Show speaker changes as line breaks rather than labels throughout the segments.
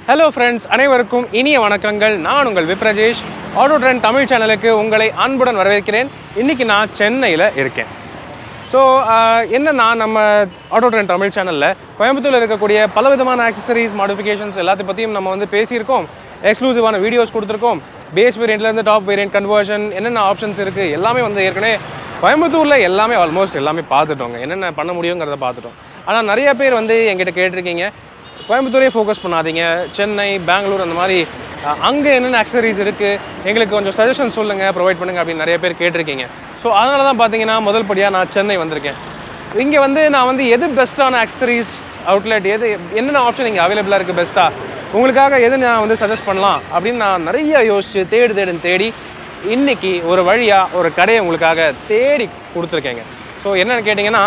Hello friends அனைவருக்கும் இனிய வணக்கங்கள் நான் உங்கள் விப்ரஜேஷ் ஆட்டோ ட்ரெண்ட் தமிழ் சேனலுக்கு உங்களை அன்புடன் வரவேற்கிறேன் இன்றைக்கி நான் சென்னையில் இருக்கேன் ஸோ என்னன்னா நம்ம ஆட்டோ ட்ரெண்ட் தமிழ் சேனலில் கோயம்புத்தூரில் இருக்கக்கூடிய பல விதமான ஆக்சசரிஸ் மாடிஃபிகேஷன்ஸ் எல்லாத்தையும் பற்றியும் நம்ம வந்து பேசியிருக்கோம் எக்ஸ்க்ளூசிவான வீடியோஸ் கொடுத்துருக்கோம் பேஸ் வேரியண்ட்லேருந்து டாப் வேரியண்ட் கன்வர்ஷன் என்னென்ன ஆப்ஷன்ஸ் இருக்குது எல்லாமே வந்து ஏற்கனவே கோயம்புத்தூரில் எல்லாமே ஆல்மோஸ்ட் எல்லாமே பார்த்துட்டோங்க என்னென்ன பண்ண முடியுங்கிறத பார்த்துட்டோம் ஆனால் நிறைய பேர் வந்து எங்கிட்ட கேட்டிருக்கீங்க கோயம்புத்தூரே ஃபோக்கஸ் பண்ணாதீங்க சென்னை பெங்களூர் அந்த மாதிரி அங்கே என்னென்ன அக்சசரிஸ் இருக்குது எங்களுக்கு கொஞ்சம் சஜஷன் சொல்லுங்கள் ப்ரொவைட் பண்ணுங்கள் அப்படின்னு நிறைய பேர் கேட்டிருக்கீங்க ஸோ அதனால தான் பார்த்தீங்கன்னா முதல் படியாக நான் சென்னை வந்திருக்கேன் இங்கே வந்து நான் வந்து எது பெஸ்ட்டான அக்சசரிஸ் அவுட்லெட் எது என்னென்ன ஆப்ஷன் இங்கே அவைலபிளாக இருக்குது பெஸ்ட்டாக உங்களுக்காக எது நான் வந்து சஜஸ்ட் பண்ணலாம் அப்படின்னு நான் நிறைய யோசிச்சு தேடு தேடுன்னு தேடி இன்னைக்கு ஒரு வழியாக ஒரு கடையை உங்களுக்காக தேடி கொடுத்துருக்கேங்க ஸோ என்னென்னு கேட்டிங்கன்னா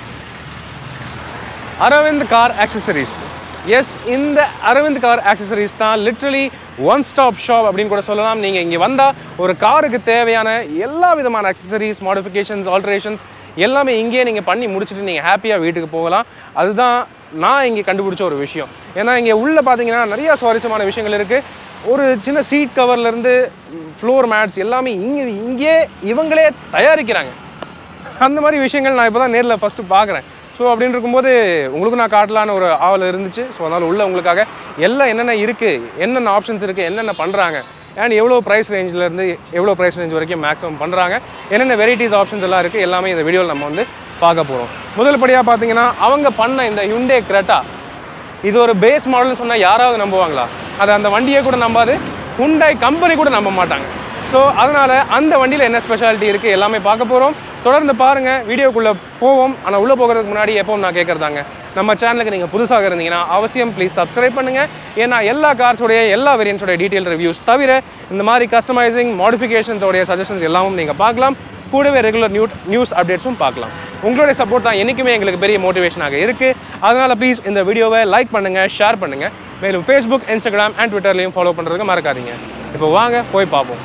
அரவிந்த் கார் ஆக்சசரிஸ் எஸ் இந்த அரவிந்த் கார் ஆக்சசரிஸ் தான் லிட்ரலி ஒன் ஸ்டாப் ஷாப் அப்படின்னு கூட சொல்லலாம் நீங்கள் இங்கே வந்தால் ஒரு காருக்கு தேவையான எல்லா விதமான அக்சசரிஸ் மாடிஃபிகேஷன்ஸ் ஆல்ட்ரேஷன்ஸ் எல்லாமே இங்கேயே நீங்கள் பண்ணி முடிச்சுட்டு நீங்கள் ஹாப்பியாக வீட்டுக்கு போகலாம் அதுதான் நான் இங்கே கண்டுபிடிச்ச ஒரு விஷயம் ஏன்னா இங்கே உள்ளே பார்த்தீங்கன்னா நிறைய சுவாரஸ்யமான விஷயங்கள் இருக்குது ஒரு சின்ன சீட் கவர்லேருந்து ஃப்ளோர் மேட்ஸ் எல்லாமே இங்கே இங்கே இவங்களே தயாரிக்கிறாங்க அந்த மாதிரி விஷயங்கள் நான் இப்போ தான் நேரில் ஃபஸ்ட்டு பார்க்குறேன் ஸோ அப்படின்னு இருக்கும்போது உங்களுக்கு நான் காட்டலான்னு ஒரு ஆவல் இருந்துச்சு ஸோ அதனால் உள்ள உங்களுக்காக எல்லாம் என்னென்ன இருக்குது என்னென்ன ஆப்ஷன்ஸ் இருக்குது என்னென்ன பண்ணுறாங்க அண்ட் எவ்வளோ ப்ரைஸ் ரேஞ்சிலேருந்து எவ்வளோ ப்ரைஸ் ரேஞ்ச் வரைக்கும் மேக்ஸிமம் பண்ணுறாங்க என்னென்ன வெரைட்டிஸ் ஆப்ஷன்ஸ் எல்லாம் இருக்குது எல்லாமே இந்த வீடியோவில் நம்ம வந்து பார்க்க போகிறோம் முதல் படியாக பார்த்தீங்கன்னா அவங்க பண்ண இந்த ஹுண்டே கிரெட்டா இது ஒரு பேஸ் மாடல்னு சொன்னால் யாராவது நம்புவாங்களா அது அந்த வண்டியை கூட நம்பாது ஹுண்டாய் கம்பெனி கூட நம்ப மாட்டாங்க ஸோ அதனால் அந்த வண்டியில் என்ன ஸ்பெஷாலிட்டி இருக்குது எல்லாமே பார்க்க போகிறோம் தொடர்ந்து பாருங்கள் வீடியோக்குள்ளே போவோம் ஆனால் உள்ளே போகிறதுக்கு முன்னாடி எப்பவும் நான் கேட்குறதாங்க நம்ம சேனலுக்கு நீங்கள் புதுசாக இருந்தீங்கன்னா அவசியம் ப்ளீஸ் சப்ஸ்கிரைப் பண்ணுங்கள் ஏன்னா எல்லா கார்ஸோடைய எல்லா வேரியன்ஸோடைய டீட்டெயில் ரிவ்யூஸ் தவிர இந்த மாதிரி கஸ்டமைசிங் மாடிஃபிகேஷன்ஸோடைய சஜஷன்ஸ் எல்லாமும் நீங்கள் பார்க்கலாம் கூடவே ரெகுலர் நியூ நியூஸ் அப்டேட்ஸும் பார்க்கலாம் உங்களுடைய சப்போர்ட் தான் என்றைக்குமே எங்களுக்கு பெரிய மோட்டிவேஷனாக இருக்குது அதனால் ப்ளீஸ் இந்த வீடியோவை லைக் பண்ணுங்கள் ஷேர் பண்ணுங்கள் மேலும் ஃபேஸ்புக் இன்ஸ்டாகிராம் அண்ட் ட்விட்டர்லையும் ஃபாலோ பண்ணுறதுக்கு மறக்காதீங்க இப்போ வாங்க போய் பார்ப்போம்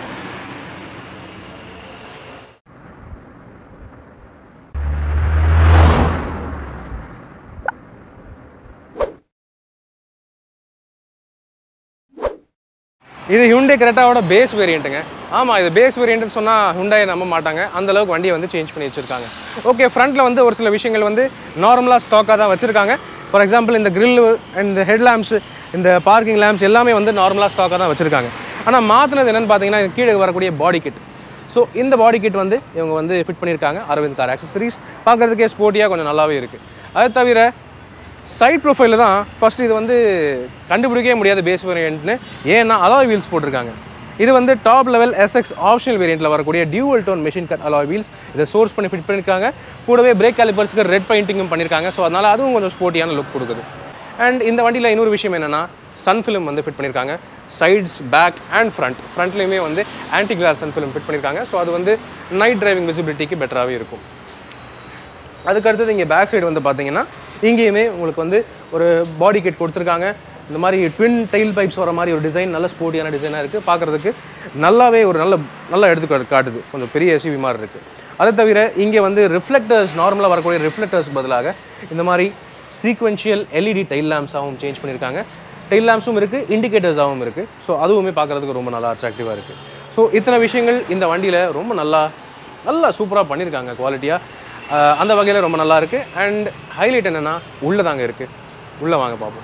இது ஹுண்டே கிரெட்டாவோட பேஸ் வேரியண்ட்டுங்க ஆமாம் இது பேஸ் வேரியண்ட்னு சொன்னால் ஹுண்டாயை நம்ப மாட்டாங்க அந்த அளவுக்கு வண்டியை வந்து சேஞ்ச் பண்ணி வச்சுருக்காங்க ஓகே ஃப்ரண்ட்டில் வந்து ஒரு சில விஷயங்கள் வந்து நார்மலாக ஸ்டாக்காக தான் வச்சுருக்காங்க ஃபார் எக்ஸாம்பிள் இந்த grill இந்த ஹெட் லேம்ப்ஸ் இந்த பார்க்கிங் லேம்ப்ஸ் எல்லாமே வந்து நார்மலாக ஸ்டாக்காக தான் வச்சுருக்காங்க ஆனால் மாற்றினது என்னென்னு பார்த்தீங்கன்னா இது கீழே வரக்கூடிய பாடி கிட் ஸோ இந்த பாடி கிட் வந்து இவங்க வந்து ஃபிட் பண்ணியிருக்காங்க அரவிந்த் கார் ஆக்சசரிஸ் பார்க்குறதுக்கே ஸ்போர்ட்டியாக கொஞ்சம் நல்லாவே இருக்குது அது தவிர சைட் ப்ரொஃபைலில் தான் ஃபஸ்ட் இது வந்து கண்டுபிடிக்கவே முடியாத பேஸ் வேரியண்ட்னு ஏன்னா அலாய் வீல்ஸ் போட்டிருக்காங்க இது வந்து டாப் லெவல் எஸ்எக்ஸ் ஆப்ஷனல் வேரியண்ட்டில் வரக்கூடிய dual tone machine cut alloy wheels இதை சோர்ஸ் பண்ணி ஃபிட் பண்ணியிருக்காங்க கூடவே பிரேக் கேலிபர்ஸ்க்கு ரெட் பெயிண்டிங்கும் பண்ணியிருக்காங்க ஸோ அதனால் அதுவும் கொஞ்சம் ஸ்போர்ட்டியான லுக் கொடுக்குது அண்ட் இந்த வண்டியில் இன்னொரு விஷயம் என்னென்னா சன் ஃபிலிம் வந்து ஃபிட் பண்ணியிருக்காங்க சைட்ஸ் பேக் அண்ட் ஃப்ரண்ட் ஃப்ரண்ட்லேயுமே வந்து anti glass sun film fit பண்ணியிருக்காங்க ஸோ அது வந்து நைட் டிரைவிங் விசிபிலிட்டிக்கு பெட்டராகவே இருக்கும் அதுக்கு அடுத்தது இங்கே பேக் சைடு வந்து பார்த்தீங்கன்னா இங்கேயுமே உங்களுக்கு வந்து ஒரு பாடி கிட் கொடுத்துருக்காங்க இந்த மாதிரி ட்வின் டைல் பைப்ஸ் வர மாதிரி ஒரு டிசைன் நல்ல ஸ்போர்ட்டியான டிசைனாக இருக்குது பார்க்குறதுக்கு நல்லாவே ஒரு நல்ல நல்லா எடுத்து காட்டு- காட்டுது கொஞ்சம் பெரிய எஸ்யூவி மாதிரி இருக்குது அதை தவிர இங்கே வந்து ரிஃப்ளெக்டர்ஸ் நார்மலாக வரக்கூடிய ரிஃப்ளெக்டர்ஸ் பதிலாக இந்த மாதிரி சீக்வென்ஷியல் எல்இடி டைல் லேம்ப்ஸாகவும் சேஞ்ச் பண்ணியிருக்காங்க டைல் லேம்ப்ஸும் இருக்குது இண்டிகேட்டர்ஸாகவும் இருக்குது ஸோ அதுவுமே பார்க்குறதுக்கு ரொம்ப நல்லா அட்ராக்டிவாக இருக்குது ஸோ இத்தனை விஷயங்கள் இந்த வண்டியில் ரொம்ப நல்லா நல்லா சூப்பராக பண்ணியிருக்காங்க குவாலிட்டியாக அந்த வகையில் ரொம்ப நல்லா இருக்குது அண்ட் ஹைலைட் என்னென்னா உள்ளே தாங்க இருக்குது உள்ளே வாங்க பார்ப்போம்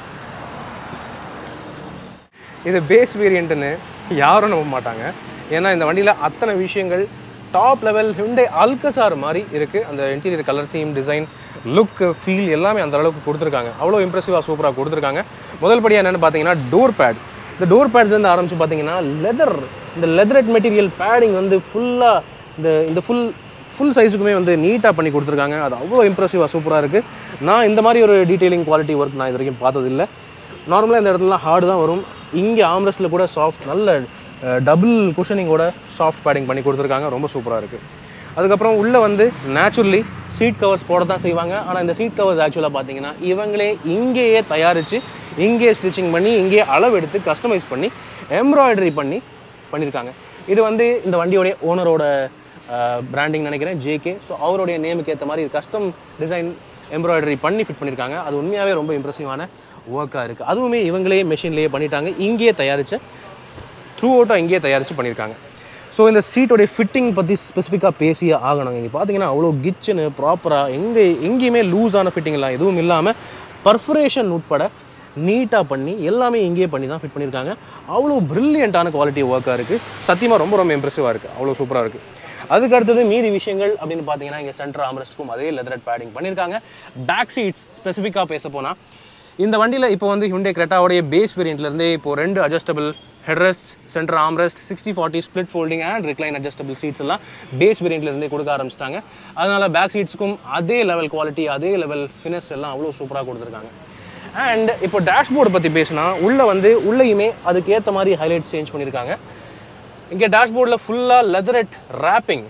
இது பேஸ் வேரியண்ட்டுன்னு யாரும் நம்ப மாட்டாங்க ஏன்னா இந்த வண்டியில் அத்தனை விஷயங்கள் டாப் லெவல் ஹிண்டே அல்கசார் மாதிரி இருக்குது அந்த interior colour theme design look feel எல்லாமே அந்த அளவுக்கு கொடுத்துருக்காங்க அவ்வளோ இம்ப்ரெசிவாக சூப்பராக கொடுத்துருக்காங்க முதல் படியாக என்னென்னு பார்த்தீங்கன்னா டோர் பேட் இந்த டோர் பேட்ஸ்லேருந்து ஆரம்பித்து பார்த்தீங்கன்னா லெதர் இந்த லெதரட் மெட்டீரியல் பேடிங் வந்து ஃபுல்லாக இந்த இந்த ஃபுல் ஃபுல் சைஸுக்குமே வந்து நீட்டாக பண்ணி கொடுத்துருக்காங்க அது அவ்வளோ இம்ப்ரெசிவாக சூப்பராக இருக்குது நான் இந்த மாதிரி ஒரு டீட்டெயிலிங் குவாலிட்டி ஒர்க் நான் இது வரைக்கும் பார்த்ததில்லை நார்மலாக இந்த இடத்துலலாம் ஹார்டு தான் வரும் இங்கே ஆம்ரஸில் கூட சாஃப்ட் நல்ல டபுள் குஷனிங்கோட சாஃப்ட் பேடிங் பண்ணி கொடுத்துருக்காங்க ரொம்ப சூப்பராக இருக்குது அதுக்கப்புறம் உள்ளே வந்து நேச்சுரலி சீட் கவர்ஸ் போட தான் செய்வாங்க ஆனால் இந்த சீட் கவர்ஸ் ஆக்சுவலாக பார்த்தீங்கன்னா இவங்களே இங்கேயே தயாரித்து இங்கேயே ஸ்டிச்சிங் பண்ணி இங்கேயே அளவு எடுத்து கஸ்டமைஸ் பண்ணி எம்ப்ராய்டரி பண்ணி பண்ணியிருக்காங்க இது வந்து இந்த வண்டியோடைய ஓனரோட பிராண்டிங் நினைக்கிறேன் ஜேகே ஸோ அவருடைய நேமுக்கு ஏற்ற மாதிரி கஸ்டம் டிசைன் எம்ப்ராய்டரி பண்ணி ஃபிட் பண்ணியிருக்காங்க அது உண்மையாகவே ரொம்ப இம்ப்ரெசிவான ஒர்க்காக இருக்குது அதுவுமே இவங்களே மெஷின்லேயே பண்ணிட்டாங்க இங்கேயே தயாரித்த த்ரூ அவுட்டாக இங்கேயே தயாரித்து பண்ணியிருக்காங்க ஸோ இந்த சீட்டோடைய ஃபிட்டிங் பற்றி ஸ்பெசிஃபிக்காக பேசியே ஆகணும் இங்கே பார்த்தீங்கன்னா அவ்வளோ கிச்சனு ப்ராப்பராக எங்கே எங்கேயுமே லூஸான ஃபிட்டிங் எல்லாம் எதுவும் இல்லாமல் பர்ஃபரேஷன் உட்பட நீட்டாக பண்ணி எல்லாமே இங்கேயே பண்ணி தான் ஃபிட் பண்ணியிருக்காங்க அவ்வளோ ப்ரில்லியண்ட்டான குவாலிட்டி ஒர்க்காக இருக்குது சத்தியமாக ரொம்ப ரொம்ப இம்ப்ரெசிவாக இருக்குது அவ்வளோ சூப்பராக இருக்குது அதுக்கு அடுத்தது மீதி விஷயங்கள் அப்படின்னு பார்த்தீங்கன்னா இங்கே சென்டர் ஆம்ரெஸ்ட்க்கும் அதே லெதரட் பேடிங் பண்ணியிருக்காங்க பேக் சீட்ஸ் ஸ்பெசிஃபிக்காக பேச போனால் இந்த வண்டியில் இப்போ வந்து ஹுண்டே கிரெட்டாவுடைய பேஸ் வேரியண்ட்லேருந்தே இப்போ ரெண்டு adjustable headrest centre armrest sixty forty split folding and recline adjustable seats எல்லாம் பேஸ் வேரியண்ட்லேருந்தே கொடுக்க ஆரம்பிச்சிட்டாங்க அதனால பேக் சீட்ஸ்க்கும் அதே லெவல் குவாலிட்டி அதே லெவல் ஃபினிஷ் எல்லாம் அவ்வளோ சூப்பராக கொடுத்துருக்காங்க அண்ட் இப்போ டேஷ்போர்டு பற்றி பேசினா உள்ளே வந்து உள்ளேயுமே அதுக்கு ஏற்ற மாதிரி ஹைலைட்ஸ் சேஞ்ச் பண்ணியிருக்காங்க இங்கே டேஷ்போர்டில் ஃபுல்லாக லெதரட் ரேப்பிங்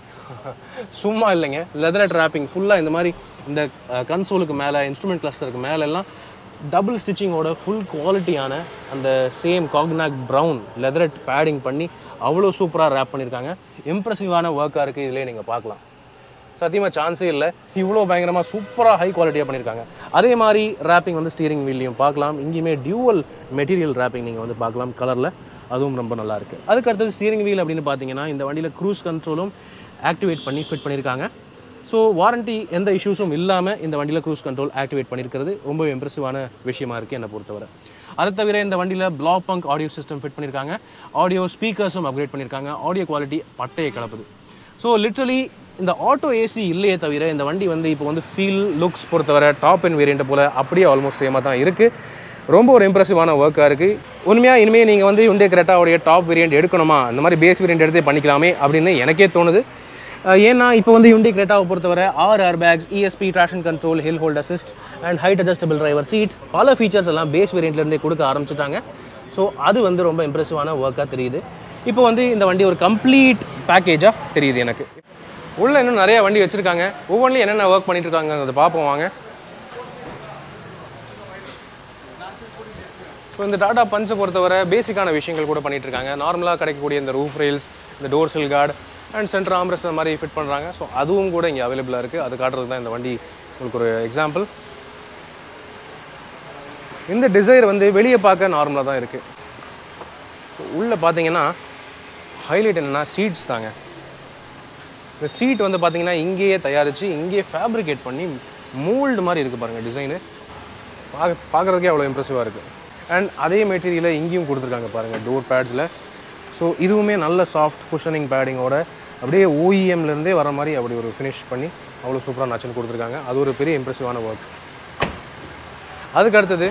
சும்மா இல்லைங்க லெதரட் ரேப்பிங் ஃபுல்லாக இந்த மாதிரி இந்த கன்சோலுக்கு மேலே இன்ஸ்ட்ருமெண்ட் கிளஸ்டருக்கு மேலே எல்லாம் டபுள் ஸ்டிச்சிங்கோட ஃபுல் குவாலிட்டியான அந்த same cognac brown leatherette padding பண்ணி அவ்வளோ சூப்பராக ரேப் பண்ணியிருக்காங்க இம்ப்ரெசிவான ஒர்க்காக இருக்குது இதிலே நீங்கள் பார்க்கலாம் சத்தியமாக சான்ஸே இல்லை இவ்வளோ பயங்கரமாக சூப்பராக ஹை குவாலிட்டியாக பண்ணியிருக்காங்க அதே மாதிரி ரேப்பிங் வந்து ஸ்டீரிங் வீல்லையும் பார்க்கலாம் இங்கேயுமே டியூவல் மெட்டீரியல் ரேப்பிங் நீங்கள் வந்து பார்க்கலாம் கலரில் அதுவும் ரொம்ப நல்லா இருக்கு அதுக்கு அடுத்தது ஸ்டீரிங் வீல் அப்படின்னு பார்த்தீங்கன்னா இந்த வண்டியில் க்ரூஸ் கண்ட்ரோலும் ஆக்டிவேட் பண்ணி ஃபிட் பண்ணியிருக்காங்க ஸோ வாரண்டி எந்த இஷ்யூஸும் இல்லாமல் இந்த வண்டியில் க்ரூஸ் கண்ட்ரோல் ஆக்டிவேட் பண்ணியிருக்கிறது ரொம்ப இம்ப்ரெசிவான விஷயமா இருக்குது என்னை பொறுத்தவரை அது தவிர இந்த வண்டியில் Blaupunkt audio system fit பண்ணியிருக்காங்க ஆடியோ ஸ்பீக்கர்ஸும் அப்கிரேட் பண்ணியிருக்காங்க ஆடியோ குவாலிட்டி பட்டையை கலப்புது ஸோ லிட்ரலி இந்த ஆட்டோ ஏசி இல்லையே தவிர இந்த வண்டி வந்து இப்போ வந்து ஃபீல் லுக்ஸ் பொறுத்தவரை டாப் அண்ட் வேரியண்ட்டை போல் அப்படியே ஆல்மோஸ்ட் சேமாக தான் இருக்குது ரொம்ப ஒரு இம்ப்ரெசிவான ஒர்க்காக இருக்குது உண்மையாக இனிமேல் நீங்கள் வந்து Hyundai கிரெட்டாவுடைய டாப் வேரியண்ட் எடுக்கணுமா இந்த மாதிரி பேஸ் வேரியண்ட் எடுத்தே பண்ணிக்கலாமே அப்படின்னு எனக்கே தோணுது அஹ் ஏன்னா இப்போ வந்து Hyundai கிரெட்டாவை பொறுத்தவரை ஆர் airbags ESP traction control hill hold assist and height adjustable driver seat பல ஃபீச்சர்ஸ் எல்லாம் பேஸ் வேரியண்ட்லேருந்தே கொடுக்க ஆரம்பிச்சிட்டாங்க ஸோ அது வந்து ரொம்ப இம்ப்ரெசிவான ஒர்க்காக தெரியுது இப்போ வந்து இந்த வண்டி ஒரு கம்ப்ளீட் பேக்கேஜாக தெரியுது எனக்கு உள்ள இன்னும் நிறைய வண்டி வச்சுருக்காங்க ஒவ்வொன்றிலும் என்னென்ன ஒர்க் பண்ணிட்டு இருக்காங்கிறத பார்ப்போம் வாங்க ஸோ இந்த டாடா பஞ்சை பொறுத்தவரை பேசிக்கான விஷயங்கள் கூட பண்ணிட்டு இருக்காங்க நார்மலாக கிடைக்கக்கூடிய இந்த ரூஃப் ரெயில்ஸ் இந்த door sill guard and centre armrest அந்த மாதிரி ஃபிட் பண்ணுறாங்க ஸோ அதுவும் கூட இங்கே அவைலபிளாக இருக்குது அது காட்டுறது தான் இந்த வண்டி உங்களுக்கு ஒரு எக்ஸாம்பிள் இந்த டிசைர் வந்து வெளியே பார்க்க நார்மலாக தான் இருக்குது உள்ளே பார்த்தீங்கன்னா ஹைலைட் என்னென்னா சீட்ஸ் தாங்க இந்த சீட் வந்து பார்த்தீங்கன்னா இங்கேயே தயாரித்து இங்கேயே ஃபேப்ரிகேட் பண்ணி மூல்டு மாதிரி இருக்குது பாருங்கள் டிசைனு பார்க்க பார்க்குறதுக்கே அவ்வளோ இம்ப்ரெசிவாக இருக்குது அண்ட் அதே மெட்டீரியலை இங்கேயும் கொடுத்துருக்காங்க பாருங்கள் டோர் பேட்ஸில் ஸோ இதுவுமே நல்ல சாஃப்ட் குஷனிங் பேடிங்கோட அப்படியே ஓஇஎம்லேருந்தே வர மாதிரி அப்படி ஒரு ஃபினிஷ் பண்ணி அவ்வளோ சூப்பராக நச்சுன்னு கொடுத்துருக்காங்க அது ஒரு பெரிய இம்ப்ரெசிவான ஒர்க் அதுக்கு அடுத்தது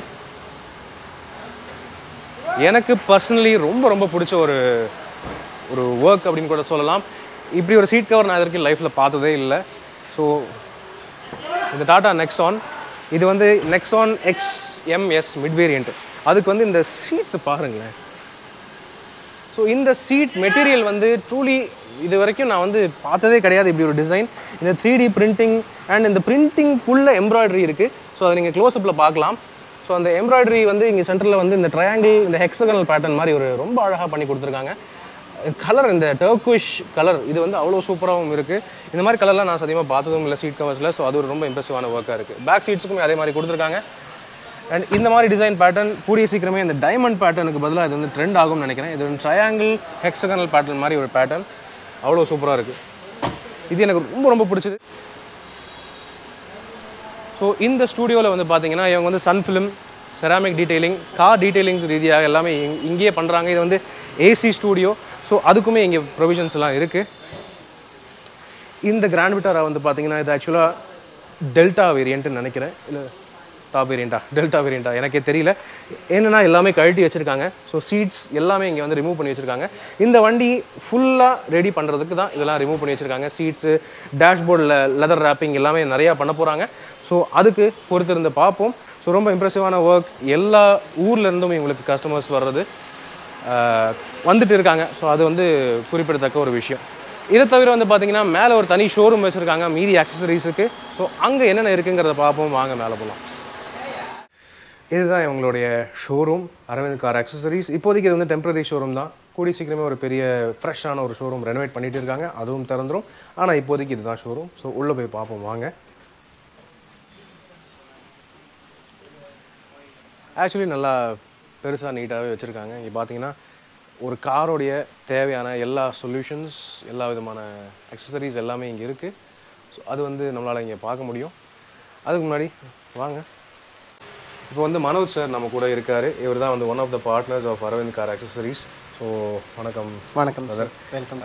எனக்கு பர்சனலி ரொம்ப ரொம்ப பிடிச்ச ஒரு ஒரு ஒர்க் அப்படின்னு கூட சொல்லலாம் இப்படி ஒரு சீட் கவர் நான் இது வரைக்கும் லைஃப்பில் பார்த்ததே இல்லை ஸோ இந்த டாடா நெக்ஸான் இது வந்து Nexon X MS mid variant அதுக்கு வந்து இந்த சீட்ஸ் பாருங்களேன் ஸோ இந்த சீட் மெட்டீரியல் வந்து ட்ரூலி இது வரைக்கும் நான் வந்து பார்த்ததே கிடையாது இப்படி ஒரு டிசைன் இந்த த்ரீ டி பிரிண்டிங் அண்ட் இந்த பிரிண்டிங்குள்ள எம்ப்ராய்டரி இருக்குது ஸோ அதை நீங்கள் க்ளோஸ்அப்பில் பார்க்கலாம் ஸோ அந்த எம்ப்ராய்டரி வந்து இங்கே சென்டரில் வந்து இந்த ட்ரையாங்கிள் இந்த ஹெக்ஸகனல் பேட்டர்ன் மாதிரி ஒரு ரொம்ப அழகாக பண்ணி கொடுத்துருக்காங்க கலர் இந்த டர்க்குஷ் கலர் இது வந்து அவ்வளோ சூப்பராகவும் இருக்குது இந்த மாதிரி கலர்லாம் நான் சத்தியமாக பார்த்ததும் இல்லை சீட் கவர்ஸில் ஸோ அது ஒரு ரொம்ப இம்ப்ரெசிவான ஒர்க்காக இருக்குது பேக் சீட்ஸுக்குமே அதே மாதிரி கொடுத்துருக்காங்க அண்ட் இந்த மாதிரி டிசைன் பேட்டர்ன் கூடிய சீக்கிரமே இந்த டைமண்ட் பேட்டர்னுக்கு பதிலாக இது வந்து ட்ரெண்ட் ஆகும்னு நினைக்கிறேன் இது வந்து ட்ரையாங்கிள் ஹெக்ஸகனல் பேட்டர்ன் மாதிரி ஒரு பேட்டர்ன் அவ்வளோ சூப்பராக இருக்குது இது எனக்கு ரொம்ப ரொம்ப பிடிச்சது ஸோ இந்த ஸ்டூடியோவில் வந்து பார்த்தீங்கன்னா இவங்க வந்து sun film ceramic detailing car detailings ரீதியாக எல்லாமே இங்க- இங்கேயே பண்ணுறாங்க இது வந்து ஏசி ஸ்டூடியோ ஸோ அதுக்குமே இங்கே ப்ரொவிஷன்ஸ் எல்லாம் இருக்குது இந்த கிராண்ட் விட்டாரா வந்து பார்த்தீங்கன்னா இது ஆக்சுவலாக டெல்டா வேரியண்ட்னு நினைக்கிறேன் இல்லை டாப் வேரியண்டா டெல்டா வேரியண்டா எனக்கே தெரியல என்னன்னா எல்லாமே கழட்டி வச்சுருக்காங்க ஸோ சீட்ஸ் எல்லாமே இங்கே வந்து ரிமூவ் பண்ணி வச்சுருக்காங்க இந்த வண்டி ஃபுல்லாக ரெடி பண்ணுறதுக்கு தான் இதெல்லாம் ரிமூவ் பண்ணி வச்சுருக்காங்க சீட்ஸு டேஷ்போர்டில் லெதர் ரேப்பிங் எல்லாமே நிறையா பண்ண போகிறாங்க ஸோ அதுக்கு பொறுத்திருந்து பார்ப்போம் ஸோ ரொம்ப இம்ப்ரெசிவான ஒர்க் எல்லா ஊர்ல இருந்தும் இவங்களுக்கு கஸ்டமர்ஸ் வர்றது ஆஹ், வந்துட்டு இருக்காங்க ஸோ அது வந்து குறிப்பிடத்தக்க ஒரு விஷயம் இதை தவிர வந்து பார்த்தீங்கன்னா மேலே ஒரு தனி ஷோரூம் வச்சுருக்காங்க மீதி அக்சசரிஸுக்கு ஸோ அங்கே என்னென்ன இருக்குங்கிறத பார்ப்போம் வாங்க மேலே போகலாம் இதுதான் இவங்களுடைய ஷோரூம் அரவிந்த் கார் அக்சசரிஸ் இப்போதைக்கு இது வந்து டெம்பரரி ஷோரூம் தான் கூடி சீக்கிரமே ஒரு பெரிய ஃப்ரெஷ்ஷான ஒரு ஷோரூம் ரெனோவேட் பண்ணிட்டு இருக்காங்க அதுவும் திறந்துரும் ஆனால் இப்போதைக்கு இதுதான் ஷோரூம் ஸோ உள்ளே போய் பார்ப்போம் வாங்க ஆக்சுவலி நல்லா பெருசாக நீட்டாகவே வச்சுருக்காங்க இங்கே பார்த்தீங்கன்னா ஒரு காரோடைய தேவையான எல்லா சொல்யூஷன்ஸ் எல்லா விதமான அக்சசரிஸ் எல்லாமே இங்கே இருக்குது ஸோ அது வந்து நம்மளால் இங்கே பார்க்க முடியும் அதுக்கு முன்னாடி வாங்க இப்போ வந்து மனோஜ் சார் நம்ம கூட இருக்காரு இவர் தான் வந்து one of the partners of Aravind car accessories so வணக்கம்
வணக்கம் sir welcome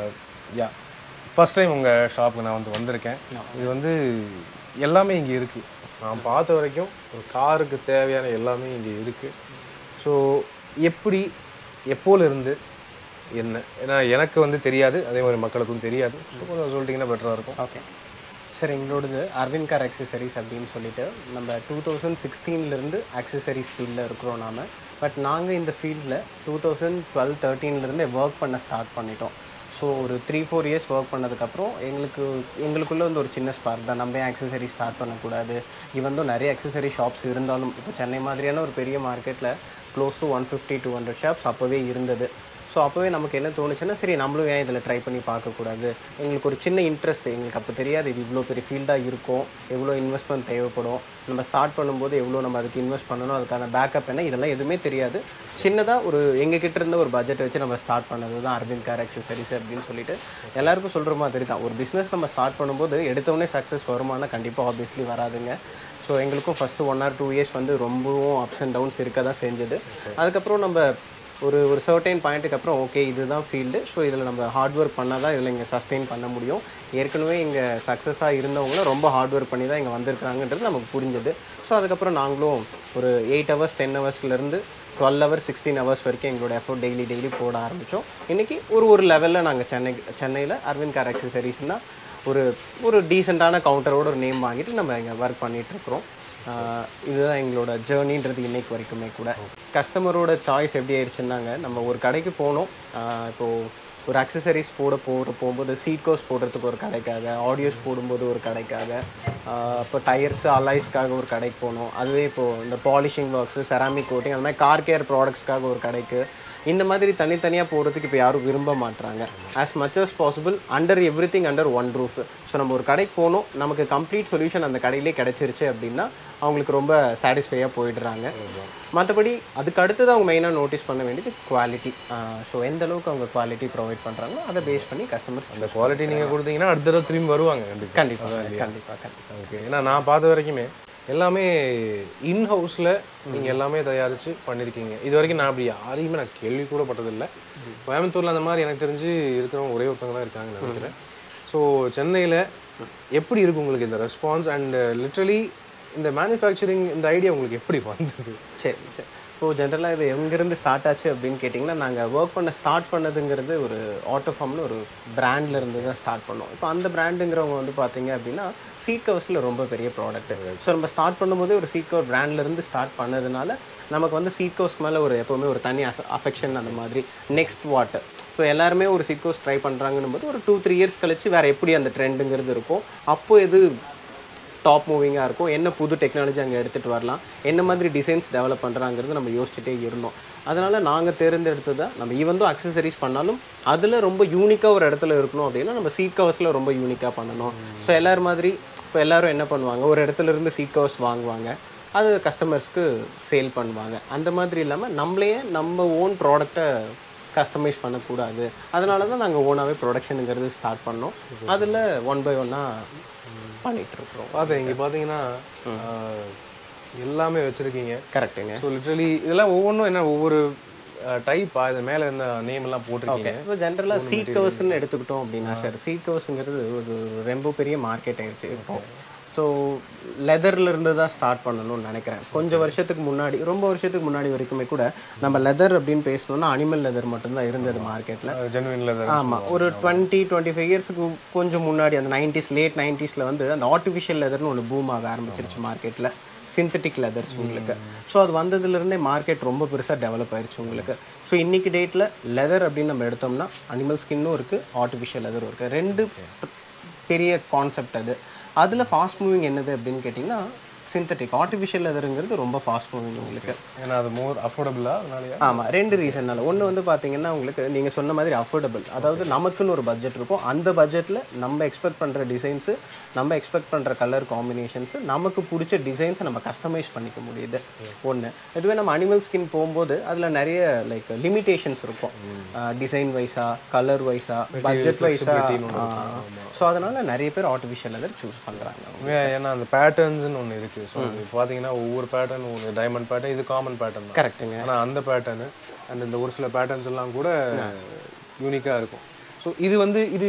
yeah first time உங்கள் ஷாப்புக்கு நான் வந்து வந்திருக்கேன் இது வந்து எல்லாமே இங்கே இருக்குது நான் பார்த்த வரைக்கும் ஒரு காருக்கு தேவையான எல்லாமே இங்கே இருக்குது ஸோ எப்படி எப்போல இருந்து என்ன ஏன்னா எனக்கு வந்து தெரியாது அதே மாதிரி மக்களுக்கும் தெரியாது ஸோ கொஞ்சம் சொல்லிட்டீங்கன்னா பெட்டராக இருக்கும்
ஓகே சார் எங்களோடது அரவிந்த் கார் அக்சசரிஸ் அப்படின்னு சொல்லிட்டு நம்ம டூ தௌசண்ட் சிக்ஸ்டீன்லேருந்து அக்சசரிஸ் ஃபீல்டில் இருக்கிறோம் நாம பட் நாங்கள் இந்த ஃபீல்டில் டூ தௌசண்ட் டுவெல் தேர்ட்டீன்லேருந்தே ஒர்க் பண்ண ஸ்டார்ட் பண்ணிட்டோம் ஸோ ஒரு த்ரீ ஃபோர் இயர்ஸ் ஒர்க் பண்ணதுக்கப்புறம் எங்களுக்கு எங்களுக்குள்ளே வந்து ஒரு சின்ன ஸ்பார்க் தான் நம்ம அக்சசரி ஸ்டார்ட் பண்ணக்கூடாது இவன் தான் நிறைய அக்சசரி ஷாப்ஸ் இருந்தாலும் இப்போ சென்னை மாதிரியான ஒரு பெரிய மார்க்கெட்டில் close to one fifty two hundred shops அப்போவே இருந்தது ஸோ அப்போவே நமக்கு என்ன தோணுச்சுன்னா சரி நம்மளும் ஏன் இதில் ட்ரை பண்ணி பார்க்கக்கூடாது எங்களுக்கு ஒரு சின்ன இன்ட்ரெஸ்ட் எங்களுக்கு அப்போ தெரியாது இது இவ்வளோ பெரிய ஃபீல்டாக இருக்கும் எவ்வளோ இன்வெஸ்ட்மெண்ட் தேவைப்படும் நம்ம ஸ்டார்ட் பண்ணும்போது எவ்வளோ நம்ம அதுக்கு இன்வெஸ்ட் பண்ணணும் அதுக்கான பேக்கப் என்ன இதெல்லாம் எதுவுமே தெரியாது சின்னதாக ஒரு எங்கள் கிட்ட இருந்த ஒரு பட்ஜெட் வச்சு நம்ம ஸ்டார்ட் பண்ணது தான் அரவிந்த் கார் அக்சசரிஸ் அப்படின்னு சொல்லிட்டு எல்லாருக்கும் சொல்கிற மாதிரி தான் ஒரு பிஸ்னஸ் நம்ம ஸ்டார்ட் பண்ணும்போது எடுத்தோடனே சக்ஸஸ் வருமானா கண்டிப்பாக ஆப்வியஸ்லி வராதுங்க ஸோ எங்களுக்கும் first one or two years வந்து ரொம்பவும் அப்ஸ் அண்ட் டவுன்ஸ் இருக்க தான் செஞ்சது அதுக்கப்புறம் நம்ம ஒரு ஒரு சர்டைன் பாயிண்ட்டுக்கு அப்புறம் ஓகே இதுதான் ஃபீல்டு ஸோ இதில் நம்ம ஹார்ட் ஒர்க் பண்ணால் தான் இதில் இங்கே சஸ்டெயின் பண்ண முடியும் ஏற்கனவே இங்கே சக்ஸஸாக இருந்தவங்களும் ரொம்ப ஹார்ட் ஒர்க் பண்ணி தான் இங்கே வந்திருக்காங்கன்றது நமக்கு புரிஞ்சது ஸோ அதுக்கப்புறம் நாங்களும் ஒரு எயிட் ஹவர்ஸ் டென் ஹவர்ஸ்லேருந்து டுவெல் ஹவர்ஸ் சிக்ஸ்டீன் ஹவர்ஸ் வரைக்கும் எங்களோட எஃபோர்ட் டெய்லி டெய்லி போட ஆரம்பித்தோம் இன்றைக்கி ஒரு ஒரு லெவலில் நாங்கள் சென்னை சென்னையில் அரவிந்த் கார் அக்சசரிஸ்னால் ஒரு ஒரு டீசெண்டான கவுண்டரோட ஒரு நேம் வாங்கிட்டு நம்ம இங்கே ஒர்க் பண்ணிகிட்ருக்குறோம் ஆஹ் இதுதான் எங்களோட ஜேர்னின்றது இன்னைக்கு வரைக்குமே கூட கஸ்டமரோட சாய்ஸ் எப்படி ஆயிடுச்சுன்னாங்க நம்ம ஒரு கடைக்கு போனோம் ஆஹ் இப்போ ஒரு அக்சசரிஸ் போட போகிற போகும்போது சீட் கோஸ் போடுறதுக்கு ஒரு கடைக்காக ஆடியோஸ் போடும்போது ஒரு கடைக்காக ஆஹ் இப்போ டயர்ஸ் அலாய்ஸ்க்காக ஒரு கடைக்கு போனோம் அதுவே இப்போது இந்த பாலிஷிங் ஒர்க்ஸு செராமிக் கோட்டிங் அந்த மாதிரி கார் கேர் ப்ராடக்ட்ஸ்க்காக ஒரு கடைக்கு இந்த மாதிரி தனித்தனியாக போகிறதுக்கு இப்போ யாரும் விரும்ப மாட்றாங்க as much as possible under everything under one roof so நம்ம ஒரு கடைக்கு போனோம் நமக்கு கம்ப்ளீட் சொல்யூஷன் அந்த கடையிலே கிடைச்சிருச்சு அப்படின்னா அவங்களுக்கு ரொம்ப சாட்டிஸ்ஃபையாக போயிடுறாங்க மற்றபடி அதுக்கு அடுத்தது அவங்க மெயினாக நோட்டீஸ் பண்ண வேண்டியது குவாலிட்டி ஸோ எந்த அளவுக்கு அவங்க குவாலிட்டி ப்ரொவைட் பண்ணுறாங்களோ அதை பேஸ் பண்ணி கஸ்டமர்ஸ்
அந்த குவாலிட்டி நீங்கள் கொடுத்தீங்கன்னா அடுத்த தடவை திரும்பி வருவாங்க கண்டிப்பாக
கண்டிப்பாக கண்டிப்பாக கண்டிப்பாக
ஓகே ஏன்னா நான் பார்த்த வரைக்குமே எல்லாமே இன் ஹவுஸில் நீங்கள் எல்லாமே தயாரித்து பண்ணியிருக்கீங்க இது வரைக்கும் நான் அப்படி யாரையுமே நான் கேள்வி கூட பட்டதில்லை கோயம்புத்தூரில் அந்த மாதிரி எனக்கு தெரிஞ்சு இருக்கிறவங்க ஒரே ஒருத்தவங்க தான் இருக்காங்கன்னு நினைக்கிறேன் ஸோ சென்னையில் எப்படி இருக்கு உங்களுக்கு இந்த ரெஸ்பான்ஸ் அண்ட் லிட்ரலி இந்த மேனுஃபேக்சரிங் இந்த ஐடியா உங்களுக்கு எப்படி வந்தது
சரி சரி ஸோ ஜென்ரலாக இது எங்கேருந்து ஸ்டார்ட் ஆச்சு அப்படின்னு கேட்டிங்கன்னா நாங்கள் ஒர்க் பண்ண ஸ்டார்ட் பண்ணதுங்கிறது ஒரு ஆட்டோஃபார்ம்னு ஒரு பிராண்டில் இருந்து தான் ஸ்டார்ட் பண்ணோம் இப்போ அந்த பிராண்டுங்கிறவங்க வந்து பார்த்தீங்க அப்படின்னா சீட் கவர்ஸில் ரொம்ப பெரிய ப்ராடக்ட் ஸோ நம்ம ஸ்டார்ட் பண்ணும்போதே ஒரு சீட் கவர் பிராண்ட்லேருந்து ஸ்டார்ட் பண்ணதுனால நமக்கு வந்து சீட் கவர்ஸ்க்கு மேலே ஒரு எப்போவுமே ஒரு தனி அஸ் அஃபெக்ஷன் அந்த மாதிரி நெக்ஸ்ட் வாட் ஸோ எல்லாருமே ஒரு சீட் கவர்ஸ் ட்ரை பண்ணுறாங்கன்னும் போது ஒரு டூ த்ரீ இயர்ஸ் கழிச்சு வேறு எப்படி அந்த ட்ரெண்டுங்கிறது இருக்கும் அப்போ எது டாப் மூவிங்காக இருக்கும் என்ன புது டெக்னாலஜி அங்கே எடுத்துகிட்டு வரலாம் என்ன மாதிரி டிசைன்ஸ் டெவலப் பண்ணுறாங்கிறது நம்ம யோசிச்சுட்டே இருந்தோம் அதனால் நாங்கள் தேர்ந்தெடுத்தது நம்ம ஈவன் தான் அக்சசரிஸ் பண்ணாலும் அதில் ரொம்ப யூனிக்காக ஒரு இடத்துல இருக்கணும் அப்படின்னா நம்ம சீட் கவர்ஸில் ரொம்ப யூனிக்காக பண்ணணும் ஸோ எல்லார் மாதிரி இப்போ எல்லாரும் என்ன பண்ணுவாங்க ஒரு இடத்துல இருந்து சீட் கவர்ஸ் வாங்குவாங்க அது கஸ்டமர்ஸ்க்கு சேல் பண்ணுவாங்க அந்த மாதிரி இல்லாமல் நம்மளையே நம்ம ஓன் ப்ராடக்டை கஸ்டமைஸ் பண்ணக்கூடாது அதனால தான் நாங்கள் ஓனாகவே ப்ரொடக்ஷனுங்கிறது ஸ்டார்ட் பண்ணோம் அதில் ஒன் பை ஒன்னாக பண்ணிட்டு இருக்கிறோம்
பார்த்தேன் இங்கே பார்த்தீங்கன்னா ஆஹ், எல்லாமே வச்சுருக்கீங்க
கரெக்டுங்க
ஸோ லிட்ரலி இதெல்லாம் ஒவ்வொன்றும் என்ன ஒவ்வொரு டைப்பா இது மேலே இந்த நேம் எல்லாம் போட்டிருக்கீங்க
இப்போ ஜென்ரலாக சீட் கவர்ஸ்னு எடுத்துக்கிட்டோம் அப்படின்னா சார் சீட் கவர்ஸுங்கிறது ஒரு ரொம்ப பெரிய மார்க்கெட் ஆயிடுச்சு இப்போ ஸோ லெதர்ல இருந்து தான் ஸ்டார்ட் பண்ணணும்னு நினைக்கிறேன் கொஞ்சம் வருஷத்துக்கு முன்னாடி ரொம்ப வருஷத்துக்கு முன்னாடி வரைக்குமே கூட நம்ம லெதர் அப்படின்னு பேசணும்னா அனிமல் லெதர் மட்டும்தான் இருந்தது மார்க்கெட்டில்
ஜென்வின் லெதர்
ஆமாம் ஒரு டுவெண்ட்டி டுவெண்ட்டி ஃபைவ் இயர்ஸுக்கு கொஞ்சம் முன்னாடி அந்த நைன்டிஸ் லேட் நைன்டிஸில் வந்து அந்த ஆர்டிஃபிஷியல் லெதர்னு ஒன்று பூம் ஆக ஆரம்பிச்சிருச்சு மார்க்கெட்டில் சிந்தட்டிக் லெதர்ஸ் உங்களுக்கு ஸோ அது வந்ததுலேருந்தே மார்க்கெட் ரொம்ப பெருசாக டெவலப் ஆயிருச்சு உங்களுக்கு ஸோ இன்னைக்கு டேட்டில் லெதர் அப்படின்னு நம்ம எடுத்தோம்னா அனிமல் ஸ்கின்னும் இருக்குது ஆர்டிஃபிஷியல் லெதரும் இருக்குது ரெண்டு பெரிய கான்செப்ட் அது அதில் ஃபாஸ்ட் மூவிங் என்னது அப்படின்னு கேட்டிங்கன்னா சிந்தட்டிக் ஆர்டிஃபிஷியல் லெதருங்கிறது ரொம்ப ஃபாஸ்ட் மூவிங் உங்களுக்கு
ஏன்னா அது மோர் அஃபோர்டபுளா அதனாலயா
ஆமாம் ரெண்டு ரீசன்னால ஒன்று வந்து பார்த்தீங்கன்னா உங்களுக்கு நீங்கள் சொன்ன மாதிரி அஃபோர்டபுள் அதாவது நமக்குன்னு ஒரு பட்ஜெட் இருக்கும் அந்த பட்ஜெட்டில் நம்ம எக்ஸ்பெக்ட் பண்ணுற டிசைன்ஸு நம்ம எக்ஸ்பெக்ட் பண்ணுற கலர் காம்பினேஷன்ஸு நமக்கு பிடிச்ச டிசைன்ஸை நம்ம கஸ்டமைஸ் பண்ணிக்க முடியுது ஒன்று இதுவே நம்ம அனிமல் ஸ்கின் போகும்போது அதில் நிறைய லைக் லிமிட்டேஷன்ஸ் இருக்கும் டிசைன் வைஸா கலர் வைஸா பட்ஜெட் வைஸா ஸோ அதனால் நிறைய பேர் ஆர்டிஃபிஷியல் லெதர் சூஸ் பண்ணுறாங்க
ஏ- ஏன்னா அந்த பேட்டர்ன்ஸ்னு ஒன்று இருக்கு ஸோ பார்த்தீங்கன்னா ஒவ்வொரு பேட்டர்ன் ஒன்று டைமண்ட் பேட்டர்ன் இது காமன் பேட்டர்ன் தான்
கரெக்ட்டுங்க
ஆனால் அந்த பேட்டர்னு அண்ட் இந்த ஒரு சில பேட்டர்ன்ஸ் எல்லாம் கூட யூனிக்காக இருக்கும் ஸோ இது வந்து இது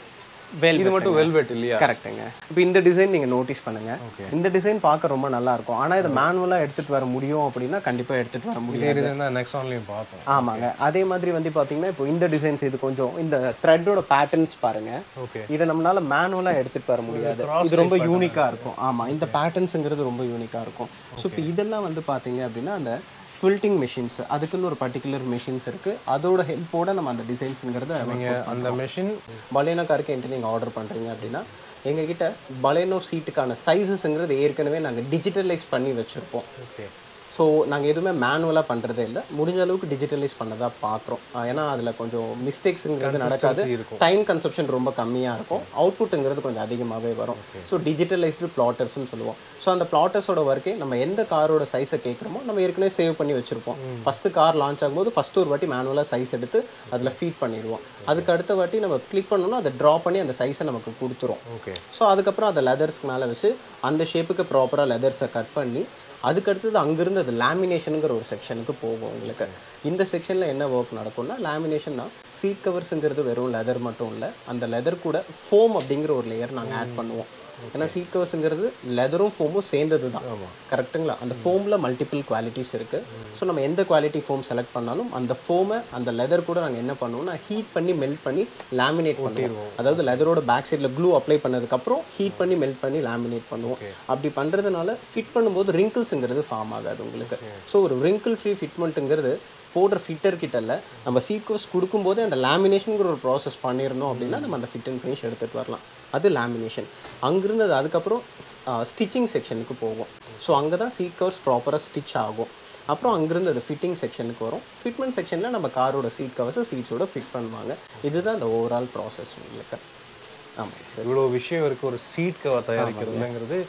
இது மட்டும் வெல்வெட் இல்லையா
கரெக்ட்டுங்க இப்போ இந்த டிசைன் நீங்கள் நோட்டீஸ் பண்ணுங்க இந்த டிசைன் பார்க்க ரொம்ப நல்லா இருக்கும் ஆனால் இதை மேனுவலாக எடுத்துகிட்டு வர முடியும் அப்படின்னா கண்டிப்பாக எடுத்துகிட்டு வர முடியும்
இதே டிசைன் தான் நெக்ஸ்ட் ஆன்லையும் பார்த்தோம்
ஆமாங்க அதே மாதிரி வந்து பார்த்தீங்கன்னா இப்போ இந்த டிசைன்ஸ் இது கொஞ்சம் இந்த த்ரெட்டோட பேட்டர்ன்ஸ் பாருங்க
ஓகே
இதை நம்மளால மேனுவலாக எடுத்துகிட்டு வர முடியாது இது ரொம்ப யூனிக்காக இருக்கும் ஆமாம் இந்த பேட்டர்ன்ஸுங்கிறது ரொம்ப யூனிக்காக இருக்கும் ஸோ இப்போ இதெல்லாம் வந்து பார்த்தீங்க அப்படின்னா அந்த குவில்ட்டிங் மிஷின்ஸ் அதுக்குன்னு ஒரு பர்டிகுலர் மிஷின்ஸ் இருக்குது அதோட ஹெல்ப்போட நம்ம அந்த டிசைன்ஸுங்கிறத
நீங்கள் அந்த மெஷின்
பலேனோ காருக்கு என்கிட்ட நீங்கள் ஆர்டர் பண்ணுறீங்க அப்படின்னா எங்ககிட்ட பலேனோ சீட்டுக்கான சைஸஸ்ங்கிறது ஏற்கனவே நாங்கள் டிஜிட்டலைஸ் பண்ணி வச்சுருப்போம்
ஓகே
ஸோ நாங்கள் எதுவுமே மேனுவலாக பண்ணுறதே இல்லை முடிஞ்ச அளவுக்கு டிஜிட்டலைஸ் பண்ணதா பார்க்குறோம் ஏன்னா அதில் கொஞ்சம் மிஸ்டேக்ஸுங்கிறது நடக்காது
இருக்கும்.
டைம் கன்சப்ஷன் ரொம்ப கம்மியாக இருக்கும் அவுட்புட்டுங்கிறது கொஞ்சம் அதிகமாகவே வரும் ஸோ டிஜிட்டலைஸ்டு பிளாட்டர்ஸ்னு சொல்லுவோம் ஸோ அந்த பிளாட்டர்ஸோட ஒர்க்கே நம்ம எந்த காரோட சைஸை கேட்குறோமோ நம்ம ஏற்கனவே சேவ் பண்ணி வச்சுருப்போம் ஃபஸ்ட்டு கார் லான்ச் ஆகும்போது ஃபஸ்ட்டு ஒரு வாட்டி மேனுவலாக சைஸ் எடுத்து அதில் ஃபீட் பண்ணிடுவோம் அதுக்கு அடுத்த வாட்டி நம்ம கிளிக் பண்ணோம்னா அதை ட்ரா பண்ணி அந்த சைஸை நமக்கு கொடுத்துரும்
ஓகே
ஸோ அதுக்கப்புறம் அதை லெதர்ஸ்க்கு மேலே வச்சு அந்த ஷேப்புக்கு ப்ராப்பராக லெதர்ஸை கட் பண்ணி அதுக்கடுத்தது அங்கேருந்து அது லேமினேஷனுங்கிற ஒரு செக்ஷனுக்கு போகும் உங்களுக்கு இந்த செக்ஷனில் என்ன ஒர்க் நடக்கும்னா லேமினேஷன்னா சீட் கவர்ஸுங்கிறது வெறும் லெதர் மட்டும் இல்லை அந்த லெதர் கூட ஃபோம் அப்படிங்கிற ஒரு லேயர் நாங்கள் ஆட் பண்ணுவோம் ஏன்னா சீட் கவர்ஸுங்கிறது லெதரும் ஃபோமும் சேர்ந்தது தான் கரெக்ட்டுங்களா அந்த ஃபோமில் மல்டிபிள் குவாலிட்டிஸ் இருக்குது ஸோ நம்ம எந்த குவாலிட்டி ஃபோம் செலக்ட் பண்ணாலும் அந்த ஃபோமை அந்த லெதர் கூட நாங்கள் என்ன பண்ணுவோம்னா ஹீட் பண்ணி மெல்ட் பண்ணி லேமினேட் பண்ணுவோம் அதாவது லெதரோட பேக் சைடில் க்ளூ அப்ளை பண்ணதுக்கப்புறம் ஹீட் பண்ணி மெல்ட் பண்ணி லேமினேட் பண்ணுவோம் அப்படி பண்ணுறதுனால ஃபிட் பண்ணும்போது ரிங்கிள்ஸுங்கிறது ஃபார்ம் ஆகாது உங்களுக்கு ஸோ ஒரு ரிங்கிள் ஃப்ரீ ஃபிட்மெண்ட்டுங்கிறது போடுற ஃபிட்டர் கிட்ட இல்ல நம்ம சீக்வஸ் கொடுக்கும்போதே அந்த லேமினேஷனுங்கிற ஒரு ப்ராசஸ் பண்ணியிருந்தோம் அப்படின்னா நம்ம அந்த ஃபிட் அண்ட் ஃபினிஷ் எடுத்துகிட்டு வரலாம் அது லேமினேஷன் அங்கிருந்து அது அதுக்கப்புறம் ஸ்டிச்சிங் செக்ஷனுக்கு போகும் ஸோ அங்கே தான் சீக்கர்ஸ் ப்ராப்பராக ஸ்டிச் ஆகும் அப்புறம் அங்கிருந்து அது ஃபிட்டிங் செக்ஷனுக்கு வரும் ஃபிட்மெண்ட் செக்ஷனில் நம்ம காரோட சீட் கவர்ஸை சீட்ஸோட ஃபிட் பண்ணுவாங்க இதுதான் அந்த ஓவரால் ப்ராசஸ் உங்களுக்கு ஆமாம் சார்
இவ்வளோ விஷயம் இருக்கு ஒரு சீட் கவர் தயாரிக்கிறதுங்கிறது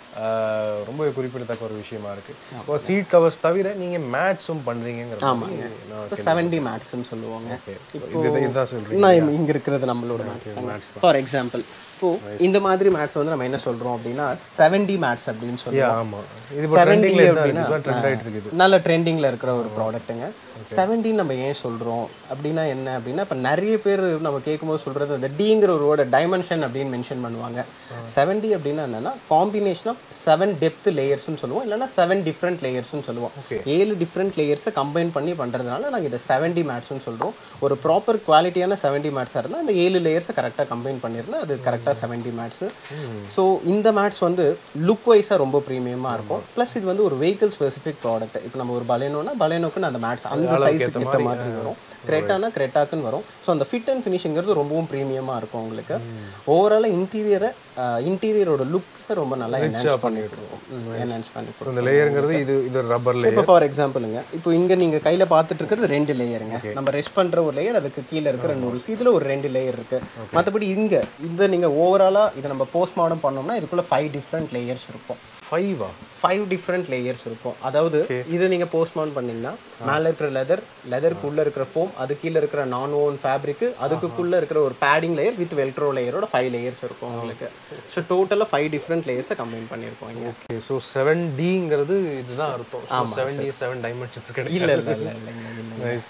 ஆஹ், ரொம்ப குறிப்பிடத்தக்க ஒரு விஷயமா இருக்கு இப்போ சீட் கவர்ஸ் தவிர நீங்க மேட்ஸும் பண்றீங்கிறது
ஆமாங்க இப்போ செவன்டி மேட்ஸ்ன்னு சொல்லுவாங்க இப்போ
இது இதுதான் சொல்றீங்க
நான் இங்க இருக்கிறது நம்மளோட மேட்ஸ் ஃபார் எக்ஸாம்பிள் இப்போ இந்த மாதிரி மேட்ஸ் வந்து நம்ம என்ன சொல்றோம் அப்படின்னா செவன்டி மேட்ஸ் அப்படின்னு சொல்லுவோம்
ஆமா இது இப்போ
70
ட்ரெண்டிங்ல
அப்படின்னா,
இதுதான் ட்ரெண்ட் ஆயிட்டு இருக்குது
நல்ல ட்ரெண்டிங்கில் இருக்கிற ஒரு ப்ராடக்ட்டுங்க செவன்டீன் நம்ம ஏன் சொல்கிறோம் அப்படின்னா என்ன அப்படின்னா இப்போ நிறைய பேர் நம்ம கேட்கும்போது சொல்கிறது அந்த டிங்கிற ஒரு வேர்டு டைமென்ஷன் அப்படின்னு மென்ஷன் பண்ணுவாங்க செவன்டி அப்படின்னா என்னன்னா காம்பினேஷன் ஆஃப் செவன் டெப்த் லேயர்ஸ்னு சொல்லுவோம் இல்லைன்னா செவன் டிஃப்ரெண்ட் லேயர்ஸ்னு சொல்லுவோம் ஏழு டிஃப்ரெண்ட் லேயர்ஸை கம்பைன் பண்ணி பண்ணுறதுனால நாங்கள் இதை செவன்டி மேட்ஸ்னு சொல்கிறோம் ஒரு ப்ராப்பர் குவாலிட்டியான செவன்டி மேட்ஸாக இருந்தால் அந்த ஏழு லேயர்ஸை கரெக்டாக கம்பைன் பண்ணியிருந்தா அது கரெக்டாக செவன்டி மேட்ஸு ஸோ இந்த மேட்ஸ் வந்து லுக் வைஸாக ரொம்ப ப்ரீமியமாக இருக்கும் ப்ளஸ் இது வந்து ஒரு வெஹிக்கிள் ஸ்பெசிஃபிக் ப்ராடக்ட் இப்போ நம்ம ஒரு பலேனோனா பலேனோக்குன்னு அந்த மேட்ஸ் அந்த சைஸுக்கு ஏற்ற மாதிரி வரும் கிரெட்டானா கிரெட்டாக்குன்னு வரும் ஸோ அந்த ஃபிட் அண்ட் ஃபினிஷிங்கிறது ரொம்பவும் ப்ரீமியமாக இருக்கும் உங்களுக்கு ஓவராலாக இன்டீரியரை இன்டீரியரோட லுக்ஸை ரொம்ப நல்லா என்ஹான்ஸ் பண்ணி கொடுக்கும் என்ஹான்ஸ் பண்ணி கொடுக்கும்
இந்த லேயருங்கிறது இது இது ரப்பர் லேயர்
இப்போ ஃபார் எக்ஸாம்பிளுங்க இப்போ இங்க நீங்க கையில பார்த்துட்டு இருக்கிறது ரெண்டு லேயருங்க நம்ம ரெஸ்ட் பண்ற ஒரு லேயர் அதுக்கு கீழே இருக்கிற நூறு இதுல ஒரு ரெண்டு லேயர் இருக்கு மற்றபடி இங்க இந்த நீங்க ஓவராலா இதை நம்ம போஸ்ட்மார்டம் பண்ணோம்னா இதுக்குள்ள ஃபைவ் டிஃப்ரெண்ட் லேயர்ஸ் இருக்கும்
ஃபைவா
ஃபைவ் டிஃப்ரெண்ட் லேயர்ஸ் இருக்கும் அதாவது இது நீங்க போஸ்ட்மார்ன் பண்ணீங்கன்னா மேல இருக்கிற லெதர் லெதருக்குள்ள இருக்கிற ஃபோம் அது கீழே இருக்கிற நான் ஓன் ஃபேப்ரிக் அதுக்குள்ள இருக்கிற ஒரு பேடிங் லேயர் வித் வெல்ட்ரோ லேயரோட ஃபைவ் லேயர்ஸ் இருக்கும் உங்களுக்கு ஸோ டோட்டலாக ஃபைவ் டிஃப்ரெண்ட் லேயர்ஸை கம்பைன் பண்ணியிருக்கோம் இங்க
ஓகே ஸோ செவன் டிங்கிறது இதுதான் அர்த்தம் செவன் டி செவன் டைமென்ஷன்ஸ் கிடையாது
இல்ல இல்ல இல்ல இல்லைங்க இல்லைங்க
Nice.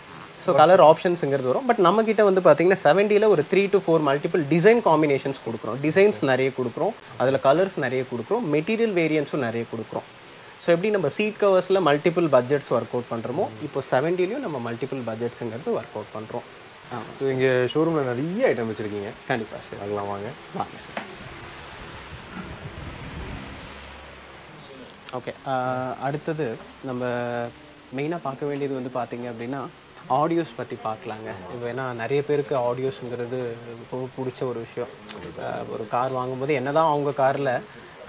ஸோ கலர் ஆப்ஷன்ஸுங்கிறது வரும் பட் நம்ம கிட்ட வந்து பார்த்தீங்கன்னா செவன்ட்டியில் ஒரு three to four multiple design combinations கொடுக்குறோம் டிசைன்ஸ் நிறைய கொடுக்குறோம் அதில் கலர்ஸ் நிறைய கொடுக்குறோம் மெட்டீரியல் வேரியன்ஸும் நிறைய கொடுக்குறோம் ஸோ எப்படி நம்ம சீட் கவர்ஸில் மல்டிபிள் பட்ஜெட்ஸ் ஒர்க் அவுட் பண்ணுறோமோ இப்போ செவன்ட்டிலையும் நம்ம மல்டிபிள் பட்ஜெட்ஸுங்கிறது ஒர்க் அவுட் பண்ணுறோம் ஆமாம்
So, இங்க ஷோரூம்ல நிறைய ஐட்டம் வச்சிருக்கீங்க
கண்டிப்பாக சார்
பார்க்கலாம் வாங்க
வாங்க சார் ஓகே அடுத்தது நம்ம மெயினாக பார்க்க வேண்டியது வந்து பார்த்தீங்க அப்படின்னா ஆடியோஸ் பற்றி பார்க்கலாங்க இப்போ ஏன்னா நிறைய பேருக்கு ஆடியோஸுங்கிறது ரொம்ப பிடிச்ச ஒரு விஷயம் ஆஹ் ஒரு கார் வாங்கும்போது என்னதான் அவங்க காரில்